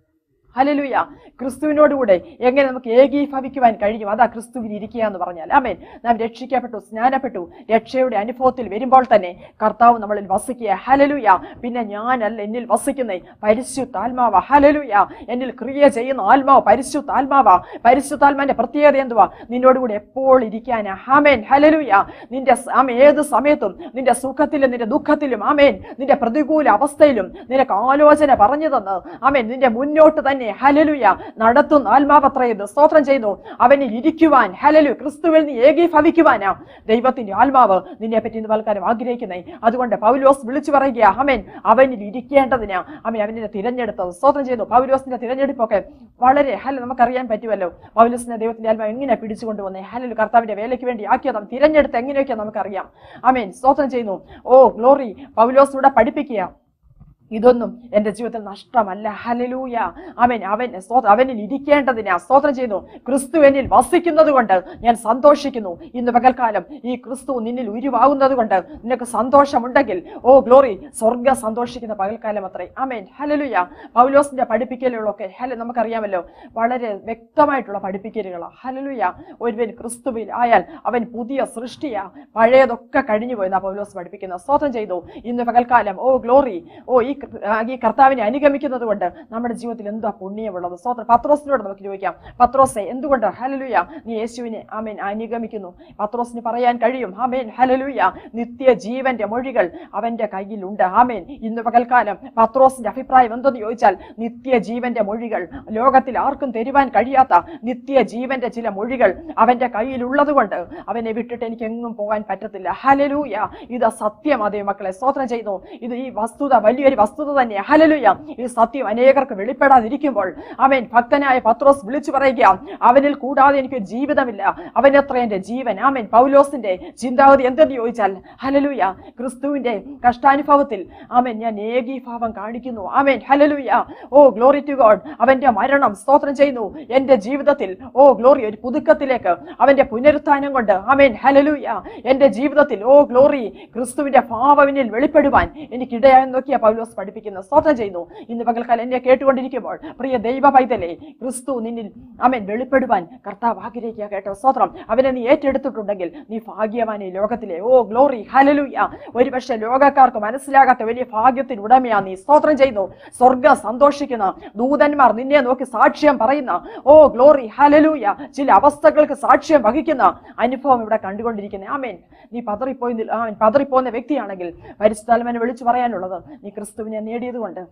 ഹലലുയ ക്രിസ്തുവിനോടുകൂടെ എങ്ങനെ നമുക്ക് ഏകീഭവിക്കുവാൻ കഴിയും അതാ ക്രിസ്തുവിൽ ഇരിക്കുക എന്ന് പറഞ്ഞാൽ ആമേൻ നാം രക്ഷിക്കപ്പെട്ടു സ്നാനപ്പെട്ടു രക്ഷയുടെ അനുഭവത്തിൽ വരുമ്പോൾ തന്നെ കർത്താവ് നമ്മളിൽ വസിക്കുക ഹലലുയ പിന്നെ ഞാനല്ല എന്നിൽ വസിക്കുന്നേ പരിശുദ്ധാത്മാവ ഹലലുയ എന്നിൽ ക്രിയ ചെയ്യുന്ന ആത്മാവ് പരിശുദ്ധാത്മാവ പരിശുദ്ധാത്മാന്റെ പ്രത്യേകത എന്തുവാ നിന്നോടുകൂടി എപ്പോൾ ഇരിക്കാനാ ആമേൻ ഹലലുയ നിന്റെ സ- ആമേൻ ഏത് സമയത്തും നിന്റെ സുഖത്തിലും നിന്റെ ദുഃഖത്തിലും ആമേൻ നിന്റെ പ്രതികൂല അവസ്ഥയിലും നിനക്ക് ആലോചന പറഞ്ഞു തന്ന് ആമേൻ നിന്റെ മുന്നോട്ട് തന്നെ ഹലലുയ നടത്തുന്ന ആത്മാവത്ര ഇത് സ്തോത്രം ചെയ്യുന്നു അവനിൽ ഇരിക്കുവാൻ ഹലലു ക്രിസ്തുവിൽ നീ ഏകീഭവിക്കുവാനാ ദൈവത്തിന്റെ ആത്മാവ് നിന്നെ പറ്റി ഇന്ന് പൽക്കാലം ആഗ്രഹിക്കുന്നേ അതുകൊണ്ട് പൗലോസ് വിളിച്ചു പറയുക അമേൻ അവനിൽ ഇരിക്കേണ്ടതിനാ അമേൻ അവനെ തിരഞ്ഞെടുത്തത് സ്തോത്രം ചെയ്തു പൗലോസിന്റെ തിരഞ്ഞെടുപ്പൊക്കെ വളരെ ഹല നമുക്കറിയാൻ പറ്റുമല്ലോ പൗലോസിനെ ദൈവത്തിന്റെ ആത്മാവ് എങ്ങനെ പിടിച്ചുകൊണ്ടുവന്നേ ഹലലു കർത്താവിന്റെ വേലയ്ക്ക് വേണ്ടി ആക്കിയതും തിരഞ്ഞെടുത്ത് എങ്ങനെയൊക്കെ നമുക്കറിയാം അമേൻ സ്തോത്രം ചെയ്യുന്നു ഓ ഗ്ലോറി പൗലോസിലൂടെ പഠിപ്പിക്കുക ഇതൊന്നും എൻ്റെ ജീവിതത്തിൽ നഷ്ടമല്ല ഹലലൂയ അവൻ അവൻ സ്തോത്ര അവനിൽ ഇരിക്കേണ്ടതിനാ സ്തോത്രം ചെയ്യുന്നു ക്രിസ്തു എന്നിൽ വസിക്കുന്നത് കൊണ്ട് ഞാൻ സന്തോഷിക്കുന്നു ഇന്ന് പകൽക്കാലം ഈ ക്രിസ്തു നിന്നിൽ ഉരുവാകുന്നത് കൊണ്ട് നിനക്ക് സന്തോഷമുണ്ടെങ്കിൽ ഓ ഗ്ലോറി സ്വർഗ സന്തോഷിക്കുന്ന പകൽക്കാലം അത്രേ ആമേൻ ഹലലുയ പൗലോസിന്റെ പഠിപ്പിക്കലുകളൊക്കെ ഹല നമുക്കറിയാമല്ലോ വളരെ വ്യക്തമായിട്ടുള്ള പഠിപ്പിക്കലുകളാണ് ഹലലുയ ഒരുവൻ ക്രിസ്തുവിൽ ആയാൽ അവൻ പുതിയ സൃഷ്ടിയാ പഴയതൊക്കെ കഴിഞ്ഞു പോയെന്നാ പൗലോസ് പഠിപ്പിക്കുന്നത് സ്തോത്രം ചെയ്തു ഇന്ന് പകൽക്കാലം ഓ ഗ്ലോറി ഓ ഈ കൃ- ആ, ഈ കർത്താവിനെ അനുഗമിക്കുന്നത് കൊണ്ട് നമ്മുടെ ജീവിതത്തിൽ എന്താ പുണ്യമുള്ളത് സ്തോത്രം പത്രോസിനോട് നമുക്ക് ചോദിക്കാം പത്രോസെ എന്തുകൊണ്ട് ഹലലുയ നീ യേശുവിനെ ആമേൻ അനുഗമിക്കുന്നു പത്രോസിന് പറയാൻ കഴിയും ആമേൻ ഹലലുയ നിത്യ ജീവന്റെ മൊഴികൾ അവന്റെ കയ്യിലുണ്ട് ആമേൻ ഇന്ന് പകൽക്കാലം പത്രോസിന്റെ അഭിപ്രായം എന്തെന്ന് ചോദിച്ചാൽ നിത്യ ജീവന്റെ മൊഴികൾ ലോകത്തിൽ ആർക്കും തരുവാൻ കഴിയാത്ത നിത്യ ജീവന്റെ ചില മൊഴികൾ അവന്റെ കയ്യിലുള്ളത് കൊണ്ട് അവനെ വിട്ടിട്ട് എനിക്ക് എങ്ങും പോകാൻ പറ്റത്തില്ല ഹലലൂയ ഇത് സത്യം അതേ മക്കളെ സ്തോത്രം ചെയ്യുന്നു ഇത് ഈ വസ്തുത വലിയൊരു വസ്തുത തന്നെ ഹലലുയ ഈ സത്യം അനേകർക്ക് വെളിപ്പെടാതിരിക്കുമ്പോൾ അവൻ ഭക്തനായ പത്രോസ് വിളിച്ചു പറയുക അവനിൽ കൂടാതെ എനിക്ക് ജീവിതമില്ല അവനത്ര എന്റെ ജീവൻ ആമേൻ പൗലോസിന്റെ ചിന്താഗതി എന്തെന്ന് ചോദിച്ചാൽ ഹലലുയ ക്രിസ്തുവിന്റെ കഷ്ടാനുഭവത്തിൽ ആമേൻ ഞാൻ ഏകീഭാവം കാണിക്കുന്നു ആമേൻ hallelujah oh glory to God അവന്റെ മരണം സ്തോത്രം ചെയ്യുന്നു എന്റെ ജീവിതത്തിൽ ഓ ഗ്ലോറി ഒരു പുതുക്കത്തിലേക്ക് അവന്റെ പുനരുത്ഥാനം കൊണ്ട് ആമേൻ ഹലലുയ എന്റെ ജീവിതത്തിൽ ഓ ഗ്ലോറി ക്രിസ്തുവിന്റെ ഭാവവിനിൽ വെളിപ്പെടുവാൻ എനിക്കിടയായെന്ന് നോക്കിയ പൗലോസ് പഠിപ്പിക്കുന്നത് സ്തോത്രം ചെയ്യുന്നു ഇന്ന് പകൽക്കാലം എന്നെ കേട്ടുകൊണ്ടിരിക്കുമ്പോൾ പ്രിയ ദൈവ പൈതലേ ക്രിസ്തു നിന്നിൽ ആമേൻ വെളിപ്പെടുവാൻ കർത്താവ് ആഗ്രഹിക്കുക കേട്ടോ സ്തോത്രം അവനെ നീ ഏറ്റെടുത്തിട്ടുണ്ടെങ്കിൽ നീ ഭാഗ്യവാൻ ഈ ലോകത്തിലെ ഓ ഗ്ലോറി ഹലലുയ ഒരുപക്ഷെ ലോകക്കാർക്ക് മനസ്സിലാകാത്ത വലിയ ഭാഗ്യത്തിന് ഉടമയാ നീ സ്തോത്രം ചെയ്യുന്നു സ്വർഗം സന്തോഷിക്കുന്ന ദൂതന്മാർ നിന്നെ നോക്കി സാക്ഷ്യം പറയുന്ന ഓ ഗ്ലോറി ഹലലൂയ ചില അവസ്ഥകൾക്ക് സാക്ഷ്യം വഹിക്കുന്ന അനുഭവം ഇവിടെ കണ്ടുകൊണ്ടിരിക്കുന്നത് ആമേൻ നീ പതറിപ്പോയി നിൽ- ആമേൻ പതറിപ്പോകുന്ന വ്യക്തിയാണെങ്കിൽ പരിശുദ്ധാത്മനെ വിളിച്ചു പറയാനുള്ളത് നീ ക്രിസ്തുവിനെ നേടിയതുകൊണ്ട്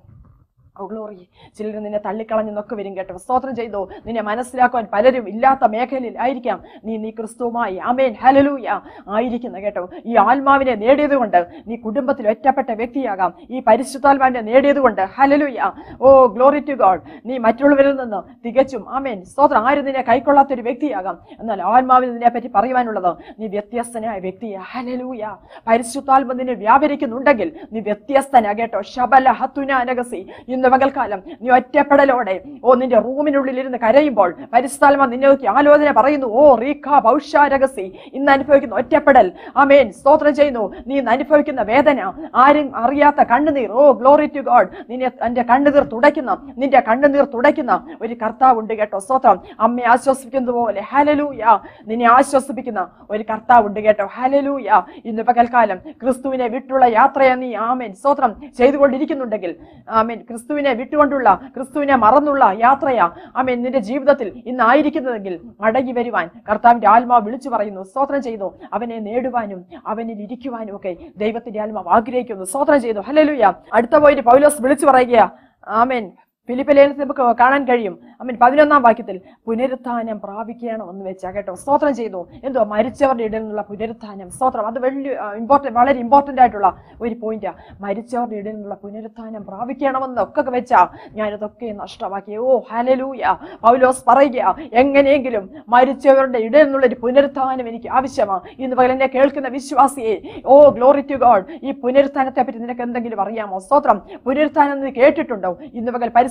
ഓ ഗ്ലോറി ചിലർ നിന്നെ തള്ളിക്കളഞ്ഞെന്നൊക്കെ വരും കേട്ടോ സ്തോത്രം ചെയ്തു നിന്നെ മനസ്സിലാക്കുവാൻ പലരും ഇല്ലാത്ത മേഖലയിൽ ആയിരിക്കാം നീ നീ ക്രിസ്തുവുമായി അമേൻ ഹലലൂയ ആയിരിക്കുന്ന കേട്ടോ ഈ ആത്മാവിനെ നേടിയതുകൊണ്ട് നീ കുടുംബത്തിൽ ഒറ്റപ്പെട്ട വ്യക്തിയാകാം ഈ പരിശുദ്ധാത്മാവിനെ നേടിയതുകൊണ്ട് hallelujah oh glory to God നീ മറ്റുള്ളവരിൽ നിന്ന് തികച്ചും ആമേൻ സ്തോത്രം ആരും നിന്നെ കൈക്കൊള്ളാത്ത ഒരു വ്യക്തിയാകാം എന്നാൽ ആത്മാവിന് നിന്നെ പറ്റി പറയുവാനുള്ളത് നീ വ്യത്യസ്തനായ വ്യക്തിയാ ഹലലൂയ പരിശുദ്ധാത്മ നിന്നെ വ്യാപരിക്കുന്നുണ്ടെങ്കിൽ നീ വ്യത്യസ്തനാ കേട്ടോ ശബല ഹത്തുന അനഗസി ഇന്ന് പകൽക്കാലം നീ ഒറ്റപ്പെടലോടെ ഓ നിന്റെ റൂമിനുള്ളിൽ ഇരുന്ന് കരയുമ്പോൾ പരിസ്ഥാൽമ നിന്നെ നോക്കി ആലോചന പറയുന്നു ഓ റീഖ ഭൗഷാരകസി ഇന്ന് അനുഭവിക്കുന്ന ഒറ്റപ്പെടൽ ആമേൻ സ്തോത്രം ചെയ്യുന്നു നീ ഇന്ന് അനുഭവിക്കുന്ന വേദന ആരും അറിയാത്ത കണ്ണുനീർ ഓ ഗ്ലോറി ടു ഗോഡ് നിന്നെ എന്റെ കണ്ണുനീർ തുടയ്ക്കുന്ന നിന്റെ കണ്ണുനീർ തുടയ്ക്കുന്ന ഒരു കർത്താവ് ഉണ്ട് കേട്ടോ സ്തോത്രം അമ്മയെ ആശ്വസിക്കുന്നത് പോലെ ഹലലൂയ നിന്നെ ആശ്വസിപ്പിക്കുന്ന ഒരു കർത്താവ് ഉണ്ട് കേട്ടോ ഹലലൂയ ഇന്ന് പകൽക്കാലം ക്രിസ്തുവിനെ വിട്ടുള്ള യാത്രയെ നീ ആമേൻ സ്തോത്രം ചെയ്തുകൊണ്ടിരിക്കുന്നുണ്ടെങ്കിൽ ആമേൻ ക്രിസ്തുവിനെ വിട്ടുകൊണ്ടുള്ള ക്രിസ്തുവിനെ മറന്നുള്ള യാത്രയാ ആമേൻ നിന്റെ ജീവിതത്തിൽ ഇന്ന് ആയിരിക്കുന്നതെങ്കിൽ മടങ്ങി വരുവാൻ കർത്താവിന്റെ ആത്മാവ് വിളിച്ചു പറയുന്നു സ്തോത്രം ചെയ്തു അവനെ നേടുവാനും അവനിൽ ഇരിക്കുവാനും ഒക്കെ ദൈവത്തിന്റെ ആത്മാവ് ആഗ്രഹിക്കുന്നു സ്തോത്രം ചെയ്തു ഹല്ലേലൂയ അടുത്ത പോയിട്ട് പൗലോസ് വിളിച്ചു പറയുക ആമേൻ ഫിലിപ്പിലേനത്തിൽ നമുക്ക് കാണാൻ കഴിയും അമ്മൻ പതിനൊന്നാം വാക്യത്തിൽ പുനരുത്ഥാനം പ്രാപിക്കണമെന്ന് വെച്ചാ കേട്ടോ സ്തോത്രം ചെയ്തു എന്തോ മരിച്ചവരുടെ ഇടയിൽ നിന്നുള്ള പുനരുത്ഥാനം സ്തോത്രം അത് വലിയ ഇമ്പോർട്ടൻ്റ് വളരെ ഇമ്പോർട്ടൻ്റ് ആയിട്ടുള്ള ഒരു പോയിന്റാ മരിച്ചവരുടെ ഇടയിൽ നിന്നുള്ള പുനരുത്ഥാനം പ്രാപിക്കണമെന്ന് ഒക്കെ വെച്ചാ ഞാനിതൊക്കെ നഷ്ടമാക്കി ഓ ഹലലൂയ പൗലോസ് പറയുക എങ്ങനെയെങ്കിലും മരിച്ചവരുടെ ഇടയിൽ നിന്നുള്ള ഒരു പുനരുത്ഥാനം എനിക്ക് ആവശ്യമാണ് ഇന്ന് പകൽ എന്നെ കേൾക്കുന്ന വിശ്വാസിയെ ഓ ഗ്ലോറി ടു ഗോഡ് ഈ പുനരുത്ഥാനത്തെ പറ്റി നിനക്ക് എന്തെങ്കിലും അറിയാമോ സ്തോത്രം പുനരുത്ഥാനം നീ കേട്ടിട്ടുണ്ടോ ഇന്ന് പകൽ പരിസ്ഥ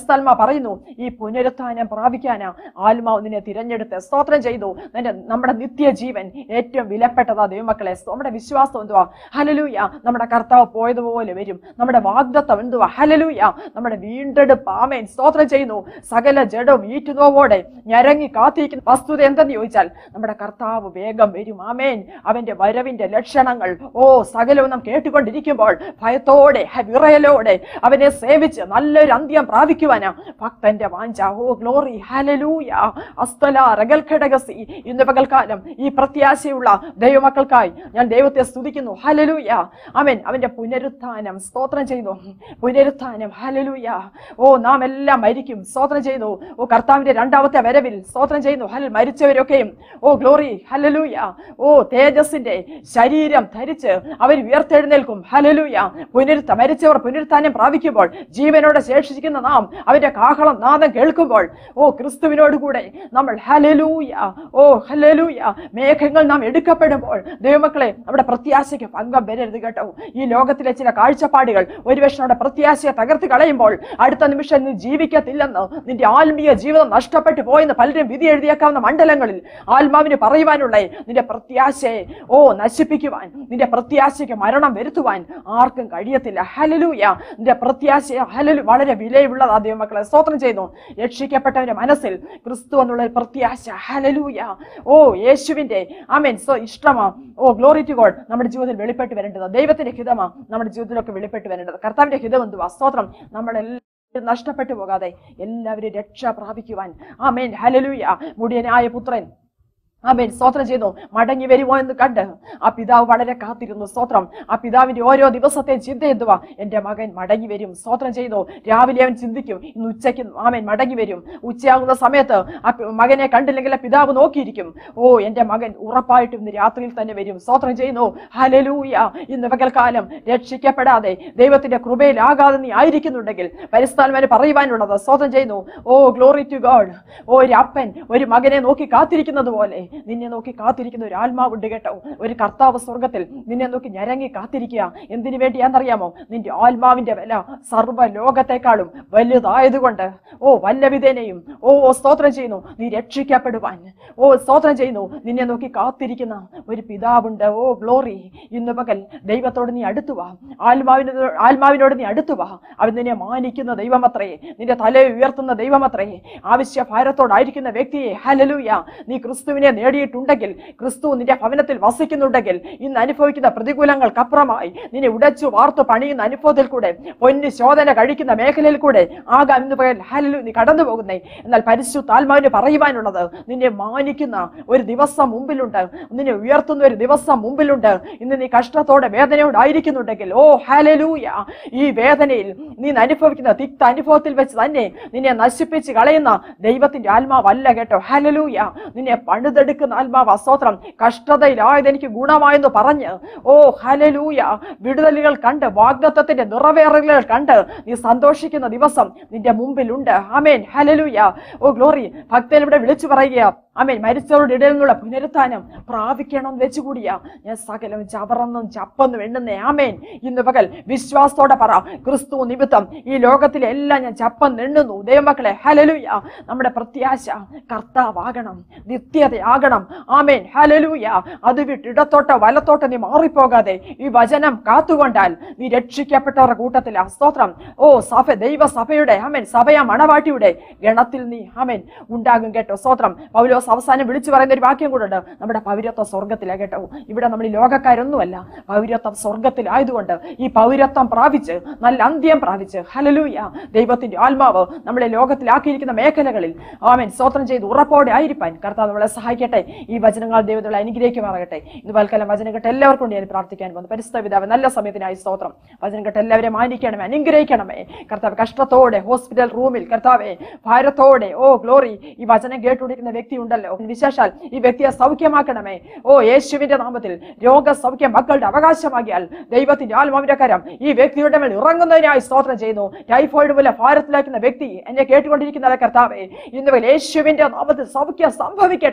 പരിസ്ഥാത്മ പറയുന്നു ഈ പുനരുത്ഥാനം പ്രാപിക്കാനാ ആത്മാവ് നിന്നെ തിരഞ്ഞെടുത്ത് സ്തോത്രം ചെയ്തു നിന്റെ നമ്മുടെ നിത്യജീവൻ ഏറ്റവും വിലപ്പെട്ടതാ ദൈവമക്കളെ നമ്മുടെ വിശ്വാസം എന്തുവാ ഹലലൂയ നമ്മുടെ കർത്താവ് പോയതുപോലെ വരും നമ്മുടെ വാഗ്ദത്തം എന്തുവാ ഹലലൂയ നമ്മുടെ വീണ്ടെടുപ്പ് ആമേൻ സ്തോത്രം ചെയ്യുന്നു സകല ജഡവും ഈറ്റുനോവോടെ ഞരങ്ങി കാത്തിരിക്കുന്ന വസ്തുത എന്തെന്ന് ചോദിച്ചാൽ നമ്മുടെ കർത്താവ് വേഗം വരും ആമേൻ അവന്റെ വരവിന്റെ ലക്ഷണങ്ങൾ ഓ സകലവും നാം കേട്ടുകൊണ്ടിരിക്കുമ്പോൾ ഭയത്തോടെ ഹ, വിറയലോടെ അവനെ സേവിച്ച് നല്ലൊരു അന്ത്യം പ്രാപിക്കുവാനാ ഭക്തന്റെ വാഞ്ച ഓ ഗ്ലോറി ഹലലൂയ അസ്തല റഗൽ ഘടകസി ഇന്ന് പകൽക്കാലം ഈ പ്രത്യാശയുള്ള ദൈവമക്കൾക്കായി ഞാൻ ദൈവത്തെ സ്തുതിക്കുന്നു ഹലലൂയ അവൻ അവന്റെ പുനരുത്ഥാനം സ്തോത്രം ചെയ്യുന്നു പുനരുത്ഥാനം ഹലലൂയ ഓ നാം എല്ലാം മരിക്കും സ്തോത്രം ചെയ്യുന്നു ഓ കർത്താവിന്റെ രണ്ടാമത്തെ വരവിൽ സ്തോത്രം ചെയ്യുന്നു ഹൽ മരിച്ചവരൊക്കെയും ഓ ഗ്ലോറി ഹലലൂയ ഓ തേജസിന്റെ ശരീരം ധരിച്ച് അവർ ഉയർത്തെഴുന്നേൽക്കും ഹലലൂയ പുനരുത്ത മരിച്ചവർ പുനരുത്ഥാനം പ്രാപിക്കുമ്പോൾ ജീവനോടെ ശേഷിക്കുന്ന നാം അവന്റെ കാഹളം നാദം കേൾക്കുമ്പോൾ ഓ ക്രിസ്തുവിനോട് കൂടെ നമ്മൾ ഹലലൂയ ഓ ഹലലൂയ മേഘങ്ങൾ നാം എടുക്കപ്പെടുമ്പോൾ ദൈവമക്കളെ നമ്മുടെ പ്രത്യാശയ്ക്ക് ഭംഗം വരരുത് കേട്ടോ ഈ ലോകത്തിലെ ചില കാഴ്ചപ്പാടുകൾ ഒരുപക്ഷെ നമ്മുടെ പ്രത്യാശയെ തകർത്ത് കളയുമ്പോൾ അടുത്ത നിമിഷം നീ ജീവിക്കത്തില്ലെന്ന് നിന്റെ ആത്മീയ ജീവിതം നഷ്ടപ്പെട്ടു പോയെന്ന് പലരും വിധി എഴുതിയേക്കാവുന്ന മണ്ഡലങ്ങളിൽ ആത്മാവിന് പറയുവാനുള്ള നിന്റെ പ്രത്യാശയെ ഓ നശിപ്പിക്കുവാൻ നിന്റെ പ്രത്യാശയ്ക്ക് മരണം വരുത്തുവാൻ ആർക്കും കഴിയത്തില്ല ഹലലൂയ നിന്റെ പ്രത്യാശ ഹലലു വളരെ വിലയുള്ളതാ ദൈവമക്കളെ സ്തോത്രം ചെയ്യുന്നു രക്ഷിക്കപ്പെട്ടവന്റെ മനസ്സിൽ ക്രിസ്തു എന്നുള്ള ഒരു പ്രത്യാശ ഹലലൂയ ഓ യേശുവിന്റെ ആമേൻ സോ ഇഷ്ടമാ ഓ ഗ്ലോറി ടു ഗോഡ് നമ്മുടെ ജീവിതത്തിൽ വെളിപ്പെട്ട് വരേണ്ടത് ദൈവത്തിന്റെ ഹിതമാ നമ്മുടെ ജീവിതത്തിലൊക്കെ വെളിപ്പെട്ട് വരേണ്ടത് കർത്താവിന്റെ ഹിതം എന്തുവാ സ്തോത്രം നമ്മളെല്ലാം നഷ്ടപ്പെട്ടു പോകാതെ എല്ലാവരും രക്ഷ പ്രാപിക്കുവാൻ ആമേൻ ഹലലൂയ മുടിയനായ പുത്രൻ ആമേൻ സ്തോത്രം ചെയ്തു മടങ്ങി വരുമോ എന്ന് കണ്ട് ആ പിതാവ് വളരെ കാത്തിരുന്നു സ്തോത്രം ആ പിതാവിന്റെ ഓരോ ദിവസത്തെ ചിന്ത എന്തുവാ എന്റെ മകൻ മടങ്ങി വരും സ്തോത്രം ചെയ്തു രാവിലെ അവൻ ചിന്തിക്കും ഇന്ന് ഉച്ചയ്ക്ക് ആമേൻ മടങ്ങി വരും ഉച്ചയാകുന്ന സമയത്ത് ആ പി- മകനെ കണ്ടില്ലെങ്കിൽ ആ പിതാവ് നോക്കിയിരിക്കും ഓ എന്റെ മകൻ ഉറപ്പായിട്ടും ഇന്ന് രാത്രിയിൽ തന്നെ വരും സ്തോത്രം ചെയ്യുന്നു ഹലലൂയ ഇന്ന് പകൽക്കാലം രക്ഷിക്കപ്പെടാതെ ദൈവത്തിന്റെ കൃപയിലാകാതെ നീ ആയിരിക്കുന്നുണ്ടെങ്കിൽ പരിസ്ഥാനവന് പറയുവാനുള്ളത് സ്തോത്രം ചെയ്യുന്നു O glory to God O ഒരു അപ്പൻ ഒരു മകനെ നോക്കി കാത്തിരിക്കുന്നത് പോലെ നിന്നെ നോക്കി കാത്തിരിക്കുന്ന ഒരു ആത്മാവുണ്ട് കേട്ടോ ഒരു കർത്താവ് സ്വർഗത്തിൽ നിന്നെ നോക്കി ഞരങ്ങി കാത്തിരിക്കുക എന്തിനു വേണ്ടിയാണെന്നറിയാമോ നിന്റെ ആത്മാവിന്റെ വില സർവ്വ ലോകത്തെക്കാളും വലുതായതുകൊണ്ട് ഓ വല്ലവിധേനയും ഓ സ്തോത്രം ചെയ്യുന്നു നീ രക്ഷിക്കപ്പെടുവാൻ ഓ സ്തോത്രം ചെയ്യുന്നു നിന്നെ നോക്കി കാത്തിരിക്കുന്ന ഒരു പിതാവുണ്ട് ഓ ഗ്ലോറി ഇന്ന് പകൽ ദൈവത്തോട് നീ അടുത്തുവാ ആത്മാവിന് ആത്മാവിനോട് നീ അടുത്തുവാ അവൻ നിന്നെ മാനിക്കുന്ന ദൈവമത്രേ നിന്റെ തല ഉയർത്തുന്ന ദൈവമത്രേ ആവശ്യ ഭാരത്തോടായിരിക്കുന്ന വ്യക്തിയെ ഹലലൂയ നീ ക്രിസ്തുവിനെ നേടിയിട്ടുണ്ടെങ്കിൽ ക്രിസ്തു നിന്റെ ഭവനത്തിൽ വസിക്കുന്നുണ്ടെങ്കിൽ ഇന്ന് അനുഭവിക്കുന്ന പ്രതികൂലങ്ങൾക്കപ്പുറമായി നിന്നെ ഉടച്ചു വാർത്തു പണിയുന്ന അനുഭവത്തിൽ കൂടെ പൊന്ന് ശോധന കഴിക്കുന്ന മേഖലയിൽ കൂടെ ആകാം ഇന്ന് പകൽ ഹലലു നീ കടന്നു പോകുന്നേ എന്നാൽ പരിശുദ്ധ ആത്മാവിന് പറയുവാനുള്ളത് നിന്നെ മാനിക്കുന്ന ഒരു ദിവസം മുമ്പിലുണ്ട് നിന്നെ ഉയർത്തുന്ന ഒരു ദിവസം മുമ്പിലുണ്ട് ഇന്ന് നീ കഷ്ടത്തോടെ വേദനയോടെ ആയിരിക്കുന്നുണ്ടെങ്കിൽ ഓ ഹലലൂയ ഈ വേദനയിൽ നീ അനുഭവിക്കുന്ന തിക്ത അനുഭവത്തിൽ വെച്ച് തന്നെ നിന്നെ നശിപ്പിച്ച് കളയുന്ന ദൈവത്തിന്റെ ആത്മാവല്ല കേട്ടോ ഹലലൂയ നിന്നെ പണിതെടുക്കുന്ന ആത്മാവ് അസ്തോത്രം കഷ്ടതയിലായത് എനിക്ക് ഗുണമായെന്ന് പറഞ്ഞ് ഓ ഹലലൂയ വിടുതലുകൾ കണ്ട് വാഗ്ദത്തത്തിന്റെ നിറവേറലുകൾ കണ്ട് നീ സന്തോഷിക്കുന്ന ദിവസം നിന്റെ മുമ്പിലുണ്ട് ആമേൻ ഹലലൂയ ഓ ഗ്ലോറി ഭക്തൻ ഇവിടെ വിളിച്ചു പറയുക ആമേൻ മരിച്ചവരുടെ ഇടയിൽ നിന്നുള്ള പുനരുത്ഥാനം പ്രാപിക്കണം എന്ന് വെച്ചുകൂടിയാ ഞാൻ സകലം ചവറന്നും ചപ്പൊന്നും എണ്ണുന്നേ ആമേൻ ഇന്ന് പകൽ വിശ്വാസത്തോടെ പറ ക്രിസ്തു നിമിത്തം ഈ ലോകത്തിലെ എല്ലാം ഞാൻ ചപ്പം നെണ്ണുന്നു ദൈവമക്കളെ ഹലലൂയ നമ്മുടെ പ്രത്യാശ കർത്താവാകണം നിത്യതയാകണം ആമേൻ ഹലലൂയ അത് വിട്ട് ഇടത്തോട്ടോ വലത്തോട്ടോ നീ മാറിപ്പോകാതെ ഈ വചനം കാത്തുകൊണ്ടാൽ നീ രക്ഷിക്കപ്പെട്ടവരുടെ കൂട്ടത്തിലാ സ്തോത്രം ഓ സഭ ദൈവസഭയുടെ ആമേൻ സഭയ മണവാട്ടിയുടെ ഗണത്തിൽ നീ ആമേൻ ഉണ്ടാകും കേട്ടോ സ്തോത്രം പൗലോസ് അവസാനം വിളിച്ചു പറയുന്ന ഒരു വാക്യം കൂടെ ഉണ്ട് നമ്മുടെ പൗരത്വം സ്വർഗത്തിലാ കേട്ടോ ഇവിടെ നമ്മൾ ഈ ലോകക്കാരൊന്നുമല്ല പൗരത്വം സ്വർഗത്തിലായതുകൊണ്ട് ഈ പൗരത്വം പ്രാപിച്ച് നല്ല അന്ത്യം പ്രാപിച്ച് ഹലലൂയ ദൈവത്തിന്റെ ആത്മാവ് നമ്മളെ ലോകത്തിലാക്കിയിരിക്കുന്ന മേഖലകളിൽ ആമേൻ സ്തോത്രം ചെയ്ത് ഉറപ്പോടെ ആയിരിക്കാൻ കർത്താവ് നമ്മളെ സഹായിക്കട്ടെ ഈ വചനങ്ങൾ ദൈവത്തിലുള്ള അനുഗ്രഹിക്കുമാറാകട്ടെ ഇന്ന് പൽക്കാലം വചനം കേട്ട് എല്ലാവർക്കും വേണ്ടി ഞാൻ പ്രാർത്ഥിക്കാൻ പോകുന്നു പരിസ്ഥിതി പിതാവ് നല്ല സമയത്തിനായി സ്തോത്രം വചനം കേട്ട് എല്ലാവരെയും മാനിക്കണമേ അനുഗ്രഹിക്കണമേ കർത്താവ് കഷ്ടത്തോടെ ഹോസ്പിറ്റൽ റൂമിൽ കർത്താവെ ഭാരത്തോടെ ഓ ഗ്ലോറി ഈ വചനം കേട്ടുകൊണ്ടിരിക്കുന്ന വ്യക്തി ഉണ്ടല്ലോ വിശേഷാൽ ഈ വ്യക്തിയെ സൗഖ്യമാക്കണമേ ഓ യേശുവിന്റെ നാമത്തിൽ രോഗസൗഖ്യം മക്കളുടെ അവകാശമാകിയാൽ ദൈവത്തിന്റെ ആത്മാവിന്റെ കരം ഈ വ്യക്തിയുടെ മേൽ ഇറങ്ങുന്നതിനായി സ്തോത്രം ചെയ്യുന്നു ടൈഫോയിഡ് പോലെ ഭാരത്തിലാക്കുന്ന വ്യക്തി എന്നെ കേട്ടുകൊണ്ടിരിക്കുന്ന കർത്താവെ ഇന്ന് മുതൽ യേശുവിന്റെ നാമത്തിൽ സൗഖ്യം സംഭവിക്കട്ടെ യേശു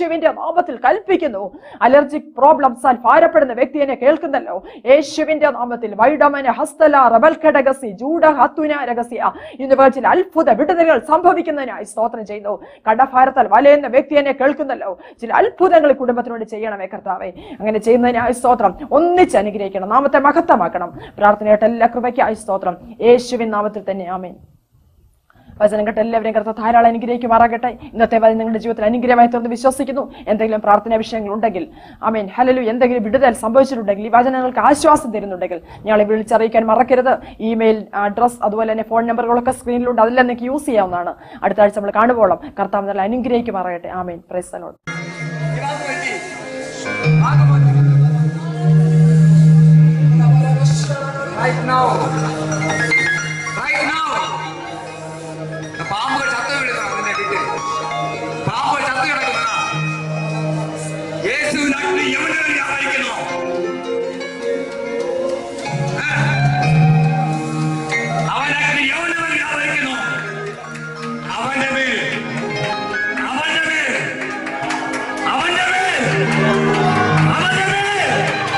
യേശുവിന്റെ നാമത്തിൽ കൽപ്പിക്കുന്നു അലർജിക് പ്രോബ്ലംസാൽ ഭാരപ്പെടുന്ന വ്യക്തി എന്നെ കേൾക്കുന്നല്ലോ യേശുവിന്റെ നാമത്തിൽ വൈഡമന ഹസ്തല റബൽ ഘടകസി ജൂഡ ഹത്തുന രഹസ്യ എന്നിവ ചില അത്ഭുത വിടുതലുകൾ സംഭവിക്കുന്നതിനായി സ്തോത്രം ചെയ്യുന്നു കടഭാരത്താൽ വലയുന്ന വ്യക്തി എന്നെ കേൾക്കുന്നല്ലോ ചില അത്ഭുതങ്ങൾ ഈ കുടുംബത്തിനോട് ചെയ്യണമേ കർത്താവേ അങ്ങനെ ചെയ്യുന്നതിനായി സ്തോത്രം ഒന്നിച്ച് അനുഗ്രഹിക്കണം നാമത്തെ മഹത്തമാക്കണം പ്രാർത്ഥനയായിട്ട് എല്ലാ കൃപയ്ക്കായി സ്തോത്രം യേശുവിൻ നാമത്തിൽ തന്നെ ആമേൻ വചനം കേട്ട എല്ലാവരെയും കർത്ത ധാരാളം അനുഗ്രഹിക്കുമാറാകട്ടെ ഇന്നത്തെ വചനം നിങ്ങളുടെ ജീവിതത്തിൽ അനുഗ്രഹമായി തീർന്ന് വിശ്വസിക്കുന്നു എന്തെങ്കിലും പ്രാർത്ഥനാ വിഷയങ്ങൾ ഉണ്ടെങ്കിൽ ആമേൻ ഹലലു എന്തെങ്കിലും വിടുതൽ സംഭവിച്ചിട്ടുണ്ടെങ്കിൽ ഈ വചനങ്ങൾക്ക് ആശ്വാസം തരുന്നുണ്ടെങ്കിൽ ഞങ്ങളെ വിളിച്ചറിയിക്കാൻ മറക്കരുത് ഇമെയിൽ അഡ്രസ് അതുപോലെ തന്നെ ഫോൺ നമ്പറുകളൊക്കെ സ്ക്രീനിലുണ്ട് അതെല്ലാം നിങ്ങൾക്ക് യൂസ് ചെയ്യാവുന്നതാണ് അടുത്ത ആഴ്ച നമ്മൾ കാണുമ്പോളം കർത്താവ് നല്ല അനുഗ്രഹിക്കുമാറാകട്ടെ ആമേൻ പ്രൈസലോട് ഇതാക്ക് പറ്റി. ആകെ മാറ്റി. Right now. Right now. പാമ്പുകൾ ചത്തു വീഴുന്നു അതിന്റെ അടിയിൽ. പാമ്പുകൾ ചത്തു കിടക്കുന്ന യേശുവിന്റെ അഗ്നി യവനവൻ വ്യാപരിക്കുന്നു അവൻ അഗ്നി യവനവൻ വ്യാപരിക്കുന്നു അവന്റെ മേൽ അവന്റെ മേൽ അവന്റെ മേൽ അവന്റെ മേൽ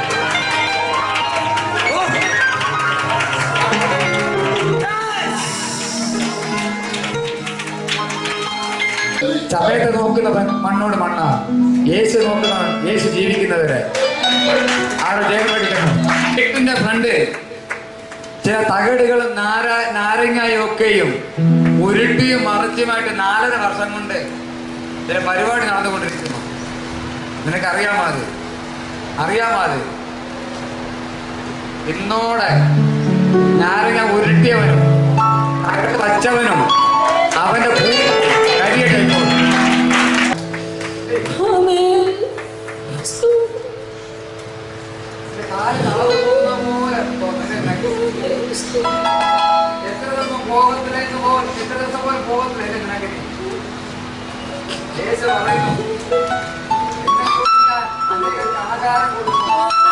ഓ ചതയൊക്കെ നോക്കുന്നവൻ മണ്ണോട് മണ്ണാ യേശു നോക്കുന്നവൻ യേശു ജീവിക്കുന്നവരെ ആരോ ജയം മേടിക്കുന്നു കേക്കിന്റെ ഫ്രണ്ട് ചില തകടുകളും നാര നാരങ്ങയും ഒക്കെയും ഉരുട്ടിയും മറിച്ചുമായിട്ട് നാലര വർഷം കൊണ്ട് ചില പരിപാടി നടന്നുകൊണ്ടിരിക്കുന്നു നിനക്കറിയാമോ അത് അറിയാമോ അത് ഇന്നോടെ നാരങ്ങ ഉരുട്ടിയവനും തകട് വച്ചവനും അവന്റെ ഭൂ കരിയട്ടെ ഇപ്പോൾ കാല് തളർന്നു പോകുന്ന പോലെ തോന്നുന്നു നിനക്ക്. എത്ര ദിവസം ഭോഗത്തിലേക്ക് പോകാൻ എത്ര ദിവസം പോലും ഭോഗത്തിലേക്ക് നിനക്ക് നീ? യേശു പറയുന്നു, "നിന്നെക്കൊണ്ട് ഞാൻ നിനക്ക് ആഹാരം കൊടുക്കും."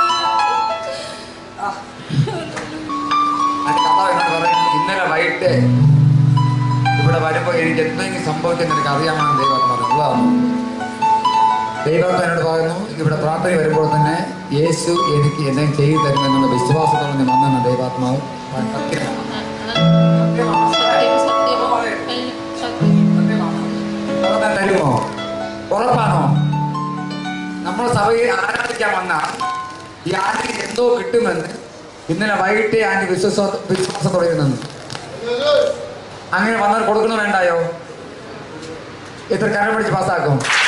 ആ. അത് കർത്താവ് എന്നോട് പറയുന്നു, ഇന്നലെ വൈകിട്ട് ഇവിടെ വരുമ്പോ എനിക്ക് എന്തെങ്കിലും സംഭവിക്കുന്ന എനിക്ക് അറിയാമെന്ന് ദൈവം പറഞ്ഞു ഉള്ളതാണ് ദൈവം എന്നോട് പറയുന്നു ഇവിടെ പ്രാർത്ഥന വരുമ്പോൾ തന്നെ യേശു എനിക്ക് എന്തെങ്കിലും ചെയ്തു തരുമെന്നുള്ള വിശ്വാസത്തോടെ ഞാൻ വന്നെന്ന് ദൈവാത്മാവ് സത്യമാണ്. ഉറപ്പാ തരുമോ ഉറപ്പാണോ നമ്മൾ സഭയിൽ ആരാധിക്കാൻ വന്ന ഈ ആന്റി എന്തോ കിട്ടുമെന്ന് ഇന്നലെ വൈകിട്ട് ആന്റി വിശ്വാസ വിശ്വാസത്തോടെ ഇരുന്നു അങ്ങനെ വന്നാൽ കൊടുക്കണോ വേണ്ടായോ എത്ര കരം പിടിച്ച് പാസ്സാക്കും